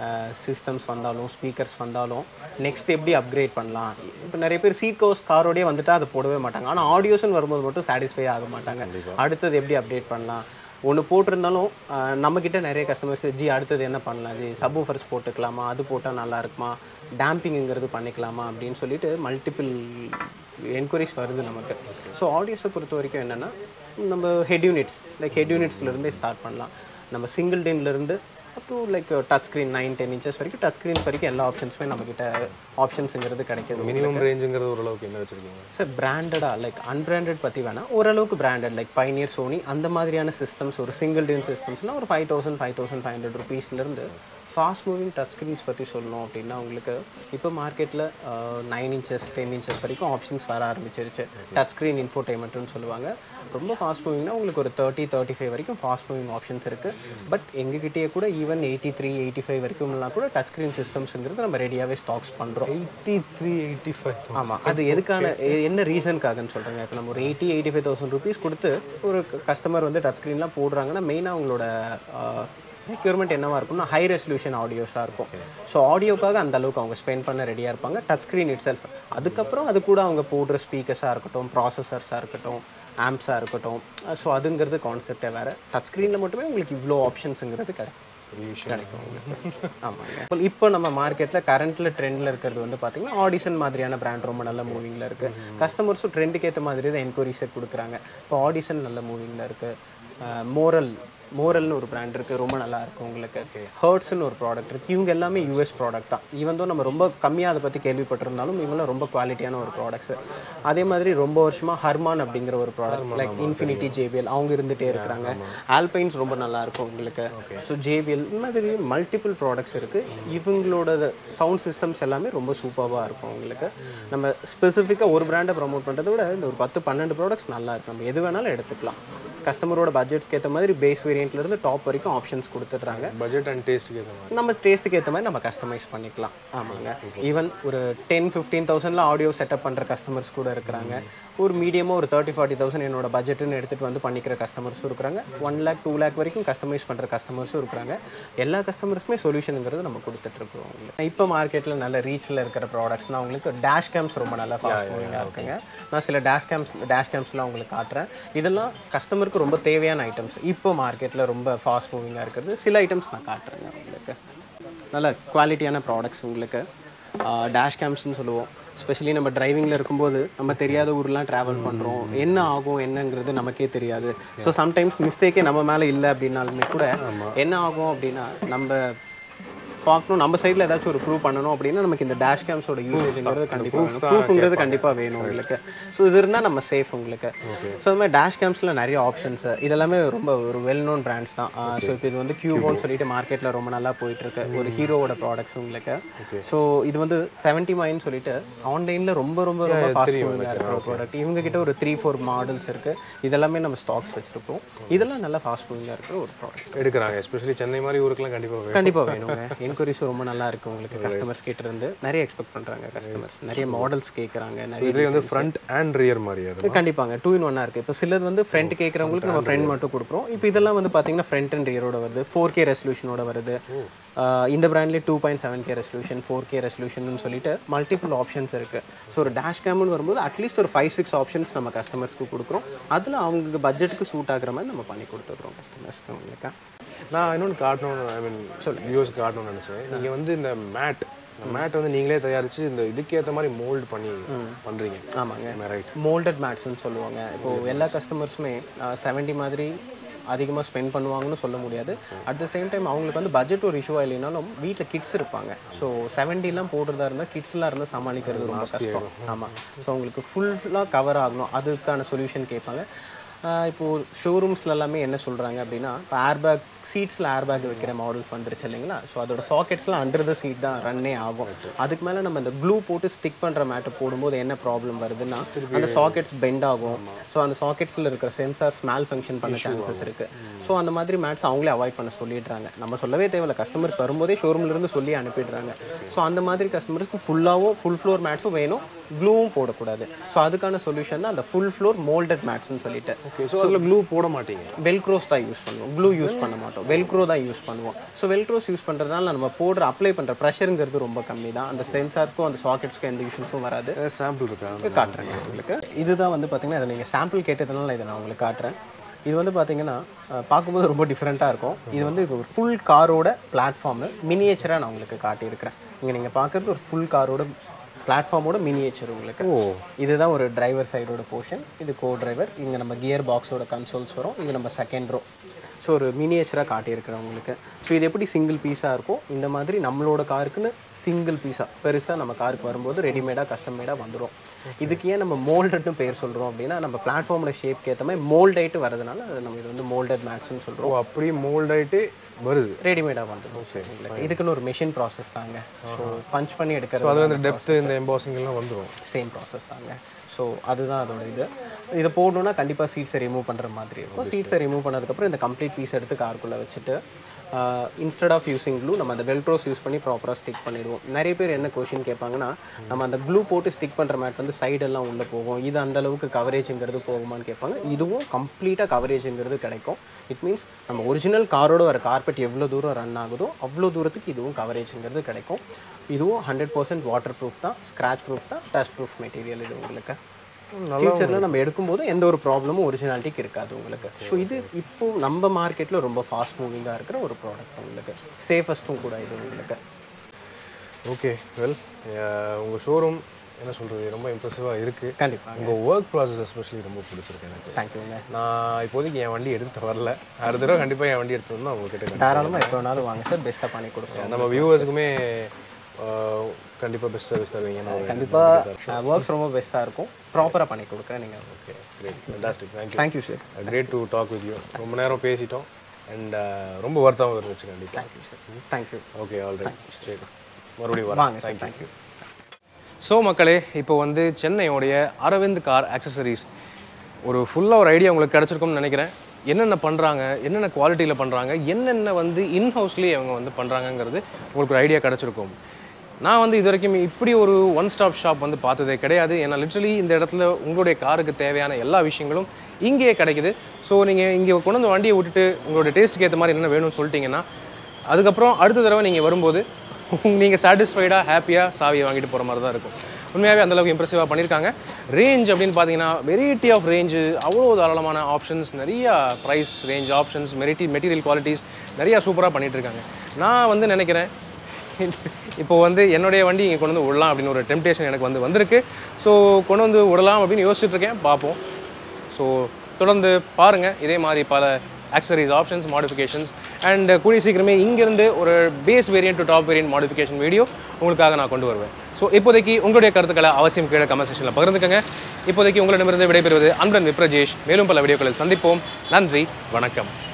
சிஸ்டம்ஸ் வந்தாலும் ஸ்பீக்கர்ஸ் வந்தாலும் நெக்ஸ்ட் எப்படி அப்கிரேட் பண்ணலாம் இப்போ நிறைய பேர் சீட் கவர்ஸ் காரோடய வந்துட்டா அதை போடவே மாட்டாங்க ஆனால் ஆடியோஸ்னு வரும்போது மட்டும் சாட்டிஸ்ஃபை ஆக மாட்டாங்க அடுத்தது எப்படி அப்டேட் பண்ணலாம் ஒன்று போட்டிருந்தாலும் ஆஹ், நம்மக்கிட்ட நிறைய கஸ்டமர்ஸ் ஜி அடுத்தது என்ன பண்ணலாம் ஜி சப்வூஃபர்ஸ் போட்டுக்கலாமா அது போட்டால் நல்லா இருக்குமா டேம்பிங்கிறது பண்ணிக்கலாமா அப்படின்னு சொல்லிட்டு மல்டிபிள் என்கொயரிஸ் வருது நமக்கு ஸோ ஆடியோஸை பொறுத்த வரைக்கும் என்னென்னா நம்ம ஹெட் யூனிட்ஸ் லைக் ஹெட் யூனிட்ஸ்லேருந்தே ஸ்டார்ட் பண்ணலாம் நம்ம சிங்கிள் டென்லேருந்து up to like touch screen nine ten inches வரைக்கும் டச் ஸ்க்ரீன் வரைக்கும் எல்லா ஆப்ஷன்ஸுமே நம்மக்கிட்ட ஆப்ஷன்ஸுங்கிறது கிடைக்கிது
மினிமம் ரேஞ்சுங்கிறது ஓரளவுக்கு என்ன வச்சிருக்கீங்க
சார் பிராண்டடாக லைக் அன்பிராண்டட் பற்றி வேணால் ஓரளவுக்கு பிராண்டட் லைக் பைனியர் சோனி அந்த மாதிரியான சிஸ்டம்ஸ் ஒரு சிங்கிள் டின் சிஸ்டம்ஸ்னால் ஒரு five thousand five thousand five hundred ருபீஸ்லேருந்து ஃபாஸ்ட் மூவிங் டச் ஸ்க்ரீன்ஸ் பற்றி சொல்லணும் அப்படின்னா உங்களுக்கு இப்போ மார்க்கெட்டில் நைன் இன்ச்சஸ் டென் இன்ச்சஸ் வரைக்கும் ஆப்ஷன்ஸ் வர ஆரம்பிச்சிருச்சு டச் ஸ்க்ரீன் இன்ஃபோடைன்மெண்ட்னு சொல்லுவாங்க ரொம்ப ஃபாஸ்ட் மூவிங்னா உங்களுக்கு ஒரு தேர்ட்டி தேர்ட்டி ஃபைவ் வரைக்கும் ஃபாஸ்ட் மூவிங் ஆப்ஷன்ஸ் இருக்குது பட் எங்ககிட்டயே கூட even eighty three eighty five வரைக்கும்லாம் கூட டச் ஸ்க்ரீன் சிஸ்டம்ஸுங்கிறது நம்ம ரெடியாகவே ஸ்டாக்ஸ் பண்ணுறோம்
எயிட்டி த்ரீ எயிட்டி ஃபைவ்
ஆமாம் அது எதுக்கான எ- என்ன ரீசனுக்காகன்னு சொல்கிறேங்க இப்போ நம்ம ஒரு eighty eighty five thousand rupees கொடுத்து ஒரு கஸ்டமர் வந்து டச் ஸ்க்ரீன்லாம் போடுறாங்கன்னா மெயினாக அவங்களோட ரெக்யூர்மெண்ட் என்னவா இருக்கும்னா ஹை ரெசல்யூஷன் ஆடியோஸாக இருக்கும் ஸோ ஆடியோக்காக அந்த அளவுக்கு அவங்க ஸ்பெண்ட் பண்ண ரெடியாக இருப்பாங்க டச் ஸ்க்ரீன் இட் செல்ஃப் அதுக்கப்புறம் அது கூட அவங்க போடுற ஸ்பீக்கர்ஸாக இருக்கட்டும் ப்ராசஸர்ஸாக இருக்கட்டும் ஆம்ஸாக இருக்கட்டும் ஸோ அதுங்கிறது கான்செப்டே வேறு டச் ஸ்க்ரீனில் மட்டுமே உங்களுக்கு இவ்வளோ ஆப்ஷன்ஸுங்கிறது கிடைக்கும் கிடைக்கும் உங்களுக்கு. ஆமாங்க இப்போ இப்போ நம்ம மார்க்கெட்டில் கரண்ட்டில் ட்ரெண்டில் இருக்கிறது வந்து பார்த்தீங்கன்னா ஆடிஷன் மாதிரியான பிராண்ட் ரொம்ப நல்ல மூவிங்கில் இருக்குது கஸ்டமர்ஸும் ட்ரெண்டுக்கு ஏற்ற மாதிரி தான் என்கொயரிஸை கொடுக்குறாங்க இப்போ ஆடிஷன் நல்ல மூவிங்கில் இருக்குது மோரல் மோரல்னு ஒரு பிராண்ட் இருக்குது ரொம்ப நல்லா இருக்கும் உங்களுக்கு ஹர்ட்ஸ்னு ஒரு ப்ராடக்ட் இருக்குது இவங்க எல்லாமே யூஎஸ் ப்ராடக்ட் தான் ஈவன் தான் நம்ம ரொம்ப கம்மியாக அதை பற்றி கேள்விப்பட்டிருந்தாலும் இவங்களாம் ரொம்ப குவாலிட்டியான ஒரு ப்ராடக்ட்ஸ் அதே மாதிரி ரொம்ப வருஷமாக ஹர்மான் அப்படிங்கிற ஒரு ப்ராடக்ட் லைக் இன்ஃபினிட்டி ஜேபிஎல் அவங்க இருந்துகிட்டே இருக்கிறாங்க ஆல்பைன்ஸ் ரொம்ப நல்லா இருக்கும் உங்களுக்கு ஸோ ஜேபிஎல் இந்த மாதிரி மல்டிபிள் ப்ராடக்ட்ஸ் இருக்குது இவங்களோட சவுண்ட் சிஸ்டம்ஸ் எல்லாமே ரொம்ப சூப்பராக இருக்கும் உங்களுக்கு நம்ம ஸ்பெசிஃபிக்காக ஒரு பிராண்டை ப்ரோமோட் பண்ணுறதை விட இந்த ஒரு பத்து பன்னெண்டு ப்ராடக்ட்ஸ் நல்லா இருக்கு நம்ம எது வேணாலும் எடுத்துக்கலாம் கஸ்டமரோட பட்ஜெட்ஸ்க்கு ஏற்ற மாதிரி பேஸ் வேரியண்ட்லேருந்து டாப் வரைக்கும் ஆப்ஷன்ஸ் கொடுத்துட்றாங்க
பட்ஜெட் அண்ட் டேஸ்ட்டுக்கு ஏற்ற மாதிரி
நம்ம டேஸ்ட்டுக்கு ஏற்ற மாதிரி நம்ம கஸ்டமைஸ் பண்ணிக்கலாம் ஆமாங்க ஈவன் ஒரு டென் ஃபிஃப்டீன் தௌசண்டில் ஆடியோ செட்டப் பண்ணுற கஸ்டமர்ஸ் கூட இருக்கிறாங்க ஒரு மீடியமாக ஒரு தேர்ட்டி ஃபார்ட்டி தௌசண்ட் என்னோட பட்ஜெட்டுன்னு எடுத்துகிட்டு வந்து பண்ணிக்கிற கஸ்டமர்ஸும் இருக்கிறாங்க ஒன் லேக் டூ லேக் வரைக்கும் கஸ்டமைஸ் பண்ணுற கஸ்டமர்ஸும் இருக்கிறாங்க எல்லா கஸ்டமர்ஸுமே சொல்யூஷனுங்கிறது நம்ம கொடுத்துட்ருக்கோம் உங்களுக்கு இப்போ மார்க்கெட்டில் நல்ல ரீச்சில் இருக்கிற ப்ராடக்ட்ஸ்னால் உங்களுக்கு டேஷ் கேம்ஸ் ரொம்ப நல்லா ஃபாஸ்ட் மூவிங்காக இருக்குங்க நான் சில டேஷ் கேம்ஸ் டேஷ் கேம்ஸ்லாம் உங்களுக்கு காட்டுறேன் இதெல்லாம் கஸ்டமருக்கு ரொம்ப தேவையான ஐட்டம்ஸ் இப்போ மார்க்கெட்டில் ரொம்ப ஃபாஸ்ட் மூவிங்காக இருக்கிறது சில ஐட்டம்ஸ் நான் காட்டுறேங்க உங்களுக்கு நல்ல குவாலிட்டியான ப்ராடக்ட்ஸ் உங்களுக்கு டேஷ் கேம்ஸ்னு சொல்லுவோம் ஸ்பெஷலி நம்ம டிரைவிங்கில் இருக்கும்போது நம்ம தெரியாத ஊர்லாம் ட்ராவல் பண்ணுறோம் என்ன ஆகும் என்னங்கிறது நமக்கே தெரியாது ஸோ சம்டைம்ஸ் மிஸ்டேக்கே நம்ம மேலே இல்லை அப்படின்னாலுமே கூட என்ன ஆகும் அப்படின்னா நம்ம பார்க்கணும் நம்ம சைடில் ஏதாச்சும் ஒரு ப்ரூவ் பண்ணணும் அப்படின்னா நமக்கு இந்த டேஷ் கேம்ஸோட யூசேஜ்ங்கிறது கண்டிப்பாக வேணும் ப்ரூஃப்ங்கிறது கண்டிப்பாக வேணும் உங்களுக்கு ஸோ இது இருந்தால் நம்ம சேஃப் உங்களுக்கு ஸோ அது மாதிரி டேஷ் கேம்ஸில் நிறைய ஆப்ஷன்ஸ் இதெல்லாமே ரொம்ப ஒரு வெல் நோன் பிராண்ட்ஸ் தான் ஸோ இப்போ இது வந்து கியூபோன்னு சொல்லிட்டு மார்க்கெட்டில் ரொம்ப நல்லா போயிட்டு இருக்கு ஒரு ஹீரோவோட ப்ராடக்ட்ஸ் உங்களுக்கு ஸோ இது வந்து செவன்ட்டி மைன்னு சொல்லிட்டு ஆன்லைனில் ரொம்ப ரொம்ப ரொம்ப ஃபாஸ்ட் மூவிங்காக இருக்கிற ப்ராடக்ட் இவங்க கிட்ட ஒரு த்ரீ ஃபோர் மாடல்ஸ் இருக்கு இதெல்லாமே நம்ம ஸ்டாக்ஸ் வச்சிருக்கோம் இதெல்லாம் நல்லா ஃபாஸ்ட் மூவிங்காக இருக்கிற ஒரு ப்ராடக்ட்
எடுக்கிறாங்க எஸ்பெஷலி சென்னை மாதிரி ஊருக்குலாம் கண்டிப்பாக வேணும்
கண்டிப்பாக வேணுங்க என்கொயரிஸ் ரொம்ப நல்லா இருக்கு உங்களுக்கு கஸ்டமர்ஸ் கிட்ட இருந்து நிறைய எக்ஸ்பெக்ட் பண்றாங்க கஸ்டமர்ஸ் நிறைய மாடல்ஸ் கேட்குறாங்க நிறைய
இது வந்து ஃப்ரண்ட் அண்ட் ரியர் மாதிரி அது
கண்டிப்பாங்க டூ இன் ஒன்னாக இருக்குது இப்போ சிலது வந்து ஃப்ரண்ட் கேட்குறவங்களுக்கு நம்ம ஃப்ரண்ட் மட்டும் கொடுக்குறோம் இப்போ இதெல்லாம் வந்து பார்த்தீங்கன்னா ஃப்ரண்ட் அண்ட் ரியரோட வருது ஃபோர் கே ரெசல்யூஷனோட வருது ஆஹ் இந்த பிராண்ட்லேயே two point seven K resolution four K resolution சொல்லிட்டு மல்டிபிள் ஆப்ஷன்ஸ் இருக்குது ஸோ ஒரு டேஷ் கேம்னு வரும்போது அட்லீஸ்ட் ஒரு ஃபைவ் சிக்ஸ் ஆப்ஷன்ஸ் நம்ம கஸ்டமர்ஸ்க்கு கொடுக்குறோம் அதில் அவங்களுக்கு பட்ஜெட்டுக்கு சூட் ஆகுற மாதிரி நம்ம பண்ணி கொடுத்துட்றோம் கஸ்டமர்ஸ்க்கு உங்களுக்கு
நான் இன்னொன்று காட்டணும்னு ஐ மீன் வியூஸ் காட்டணும்னு நினச்சேன் நீங்கள் வந்து இந்த மேட் மேட் வந்து நீங்களே தயாரித்து இந்த இதுக்கேற்ற மாதிரி மோல்டு பண்ணி பண்ணுறீங்க
ஆமாங்க
ரைட்
மோல்டட் மேட்ஸ்னு சொல்லுவாங்க இப்போ எல்லா கஸ்டமர்ஸுமே செவன்ட்டி மாதிரி அதிகமாக ஸ்பெண்ட் பண்ணுவாங்கன்னு சொல்ல முடியாது அட் த சேம் டைம் அவங்களுக்கு வந்து பட்ஜெட் ஒரு இஷ்யூவாக இல்லைனாலும் வீட்டில் கிட்ஸ் இருப்பாங்க ஸோ செவன்ட்டிலாம் போடுறதா இருந்தால் கிட்ஸ்லாம் இருந்தால் சமாளிக்கிறது ரொம்ப கஷ்டம் ஆமாம் ஸோ உங்களுக்கு ஃபுல்லாக கவர் ஆகணும் அதுக்கான சொல்யூஷன் கேட்பாங்க ஆஹ் இப்போ ஷோரூம்ஸ்ல எல்லாமே என்ன சொல்றாங்க அப்படின்னா இப்போ ஏர்பேக் சீட்ஸில் ஏர்பேக் வைக்கிற மாடல்ஸ் வந்துருச்சு இல்லைங்களா ஸோ அதோட சாக்கெட்ஸ்லாம் அண்டர் த சீட் தான் ரன்னே ஆகும் அதுக்கு மேலே நம்ம இந்த க்ளூ போட்டு ஸ்டிக் பண்ணுற மேட்டை போடும்போது என்ன ப்ராப்ளம் வருதுன்னா அந்த சாக்கெட்ஸ் பெண்ட் ஆகும் ஸோ அந்த சாக்கெட்ஸில் இருக்கிற சென்சார்ஸ் மேல் ஃபங்க்ஷன் பண்ண சான்சஸ் இருக்கு ஸோ அந்த மாதிரி மேட்ஸ் அவங்களே அவாய்ட் பண்ண சொல்லிடுறாங்க நம்ம சொல்லவே தேவையில்ல கஸ்டமர்ஸ் வரும்போதே ஷோரூம்ல இருந்து சொல்லி அனுப்பிடுறாங்க ஸோ அந்த மாதிரி கஸ்டமர்ஸ்க்கு ஃபுல்லாகவும் ஃபுல் ஃப்ளோர் மேட்ஸும் வேணும் க்ளூவும் போடக்கூடாது ஸோ அதுக்கான சொல்யூஷன் தான் அந்த ஃபுல் ஃப்ளோர் மோல்டட் மேட்ஸ்னு சொல்லிட்டு
ஓகே ஸோ அதில் க்ளூ போட மாட்டீங்க
வெல்க்ரோஸ் தான் யூஸ் பண்ணுவோம் க்ளூ யூஸ் பண்ண மாட்டோம் வெல்க்ரோ தான் யூஸ் பண்ணுவோம் ஸோ வெல்க்ரோஸ் யூஸ் பண்ணுறதுனால நம்ம போடுற அப்ளை பண்ணுற ப்ரெஷருங்கிறது ரொம்ப கம்மி தான் அந்த சென்சார்ஸ்க்கும் அந்த சாக்கெட்ஸ்க்கும் எந்த இஷ்யூஸும் வராது
சாம்பிள் இருக்கா
காட்டுறேன் உங்களுக்கு இதுதான் வந்து பார்த்தீங்கன்னா இதை நீங்கள் சாம்பிள் கேட்டதுனால இதை நான் உங்களுக்கு காட்டுறேன் இது வந்து பார்த்தீங்கன்னா அஹ், பார்க்கும்போது ரொம்ப டிஃப்ரெண்ட்டாக இருக்கும் இது வந்து இது ஒரு ஃபுல் காரோட பிளாட்ஃபார்மு மினியேச்சராக நான் உங்களுக்கு காட்டியிருக்கிறேன் இங்கே நீங்கள் பார்க்குறது ஒரு ஃபுல் காரோட பிளாட்ஃபார்மோட மினியேச்சர் உங்களுக்கு
ஓ
இதுதான் ஒரு டிரைவர் சைடோட போர்ஷன் இது கோ டிரைவர் இங்கே நம்ம கியர் பாக்ஸோட கன்சோல்ஸ் வரும் இது நம்ம செகண்ட் ரோ ஸோ ஒரு மினியேச்சராக காட்டியிருக்கிறேன் உங்களுக்கு ஸோ இது எப்படி சிங்கிள் பீஸாக இருக்கும் இந்த மாதிரி நம்மளோட காருக்குன்னு சிங்கிள் பீஸாக பெருசாக நம்ம காருக்கு வரும்போது ரெடிமேடாக கஸ்டம் மேடாக வந்துடும் இதுக்கு ஏன் நம்ம மோல்டட்னு பேர் சொல்கிறோம் அப்படின்னா நம்ம பிளாட்ஃபார்மோட ஷேப்க்கு ஏற்ற மாதிரி மோல்ட் ஆயிட்டு வரதுனால அது நம்ம இது வந்து மோல்டட் மேட்ஸ்னு சொல்கிறோம்
ஓ அப்படியே மோல்ட் ஆயிட்டு வருது
ரெடிமேடாக வந்துடும் உங்களுக்கு இதுக்குன்னு ஒரு மிஷின் ப்ராசஸ் தாங்க ஸோ பஞ்ச் பண்ணி
அது
எடுக்கிறது
வந்து டெப்த் இந்த எம்பாசிங் எல்லாம் வந்துடும்
சேம் ப்ராசஸ் தாங்க ஸோ அதுதான் அதோட இது இதை போடணும்னா கண்டிப்பாக சீட்ஸை ரிமூவ் பண்ணுற மாதிரி இருக்கும் சீட்ஸை ரிமூவ் பண்ணதுக்கப்புறம் இந்த கம்ப்ளீட் பீஸ் எடுத்து காருக்குள்ளே வச்சுட்டு இன்ஸ்டெட் ஆஃப் யூசிங் க்ளூ நம்ம அந்த பெல்ட்ரோஸ் யூஸ் பண்ணி ப்ராப்பராக ஸ்டிக் பண்ணிடுவோம் நிறைய பேர் என்ன கொஷின் கேட்பாங்கன்னா நம்ம அந்த க்ளூ போட்டு ஸ்டிக் பண்ணுற மேட் வந்து சைடெல்லாம் உள்ளே போகும் இது அந்த அளவுக்கு கவரேஜுங்கிறது போகுமான்னு கேட்பாங்க இதுவும் கம்ப்ளீட்டாக கவரேஜுங்கிறது கிடைக்கும் இட் மீன்ஸ் நம்ம ஒரிஜினல் காரோட வர கார்பெட் எவ்வளோ தூரம் ரன் ஆகுதோ அவ்வளோ தூரத்துக்கு இதுவும் கவரேஜுங்கிறது கிடைக்கும் இதுவும் ஹண்ட்ரட் பர்சன்ட் வாட்டர் ப்ரூஃப் தான் ஸ்க்ராச் ப்ரூஃப் தான் டஸ்ட் ப்ரூஃப் மெட்டீரியல் இது உங்களுக்கு ஃபியூச்சரில் நம்ம எடுக்கும்போது எந்த ஒரு ப்ராப்ளமும் ஒரிஜினாலிட்டிக்கு இருக்காது உங்களுக்கு ஸோ இது இப்போ நம்ம மார்க்கெட்டில் ரொம்ப ஃபாஸ்ட் மூவிங்காக இருக்கிற ஒரு ப்ராடக்ட் உங்களுக்கு சேஃபஸ்ட்டும் கூட இது உங்களுக்கு
ஓகே வெல் உங்கள் ஷோரூம் என்ன சொல்கிறது ரொம்ப இம்ப்ரெசிவாக இருக்குது
கண்டிப்பாக
உங்கள் ஒர்க் ப்ராசஸ் எஸ்பெஷலி ரொம்ப பிடிச்சிருக்கு எனக்கு
தேங்க்யூங்க
நான் இப்போதைக்கு என் வண்டி எடுத்து வரல அடுத்த தடவை கண்டிப்பாக என் வண்டி எடுத்து வந்து உங்ககிட்ட கண்டிப்பா-
தாராளமாக எப்போ வேணாலும் வாங்க சார் பெஸ்ட்டாக பண்ணி கொடுக்குறோம்
நம்ம வியூவர்ஸுக்குமே கண்டிப்பாக பெஸ்ட் சர்வீஸ் தருவீங்கன்னு ஒரு
கண்டிப்பாக ஒர்க்ஸ் ரொம்ப பெஸ்ட்டாக இருக்கும் ப்ராப்பராக பண்ணி கொடுக்குறேன் நீங்கள்
okay great fantastic thank you
thank you sir
great to talk with you ரொம்ப நேரம் பேசிட்டோம் அண்ட் ரொம்ப வருத்தமாக இருந்துச்சு கண்டிப்பாக
thank you sir thank you
okay alright சரி மறுபடியும் வரேன்
வாங்க சார் தேங்க்யூ
ஸோ மக்களே இப்போ வந்து சென்னையோடைய அரவிந்த் கார் ஆக்சசரிஸ் ஒரு ஃபுல்லாக ஒரு ஐடியா உங்களுக்கு கிடச்சிருக்கும்னு நினைக்கிறேன் என்னென்ன பண்ணுறாங்க என்னென்ன குவாலிட்டியில் பண்ணுறாங்க என்னென்ன வந்து இன்ஹவுஸ்லேயே அவங்க வந்து பண்ணுறாங்கங்கிறது உங்களுக்கு ஒரு ஐடியா கிடச்சிருக்கும் நான் வந்து இது வரைக்கும் இப்படி ஒரு ஒன் ஸ்டாப் ஷாப் வந்து பார்த்ததே கிடையாது ஏன்னா லிட்ரலி இந்த இடத்துல உங்களுடைய காருக்கு தேவையான எல்லா விஷயங்களும் இங்கேயே கிடைக்குது ஸோ நீங்கள் இங்கே கொண்டு வந்து வண்டியை விட்டுட்டு உங்களுடைய டேஸ்ட்டுக்கு ஏற்ற மாதிரி என்ன வேணும்னு சொல்லிட்டீங்கன்னா அதுக்கப்புறம் அடுத்த தடவை நீங்கள் வரும்போது நீங்கள் சாட்டிஸ்ஃபைடாக ஹாப்பியாக சாவியை வாங்கிட்டு போகிற மாதிரி தான் இருக்கும் உண்மையாகவே அந்தளவுக்கு இம்ப்ரெசிவாக பண்ணியிருக்காங்க ரேஞ்ச் அப்படின்னு பார்த்தீங்கன்னா வெரைட்டி ஆஃப் ரேஞ்சு அவ்வளோ தாராளமான ஆப்ஷன்ஸ் நிறையா ப்ரைஸ் ரேஞ்ச் ஆப்ஷன்ஸ் மெரிட்டி மெட்டீரியல் குவாலிட்டிஸ் நிறையா சூப்பராக பண்ணிட்டு இருக்காங்க நான் வந்து நினைக்கிறேன் இப்போ வந்து என்னுடைய வண்டி இங்கே கொண்டு வந்து விடலாம் அப்படின்னு ஒரு டெம்டேஷன் எனக்கு வந்து வந்திருக்கு ஸோ கொண்டு வந்து விடலாம் அப்படின்னு யோசிச்சுட்டு இருக்கேன் பார்ப்போம் ஸோ தொடர்ந்து பாருங்கள் இதே மாதிரி பல ஆக்சசரிஸ் ஆப்ஷன்ஸ் மாடிஃபிகேஷன்ஸ் அண்ட் கூடிய சீக்கிரமே இங்கேருந்து ஒரு base variant to top variant modification video உங்களுக்காக நான் கொண்டு வருவேன் ஸோ இப்போதைக்கு உங்களுடைய கருத்துக்களை அவசியம் கீழே கமெண்ட் செக்ஷனில் பகிர்ந்துக்கங்க இப்போதைக்கு உங்களிடமிருந்து விடைபெறுவது அன்பன் விப்ரஜேஷ் மேலும் பல வீடியோக்களில் சந்திப்போம் நன்றி வணக்கம்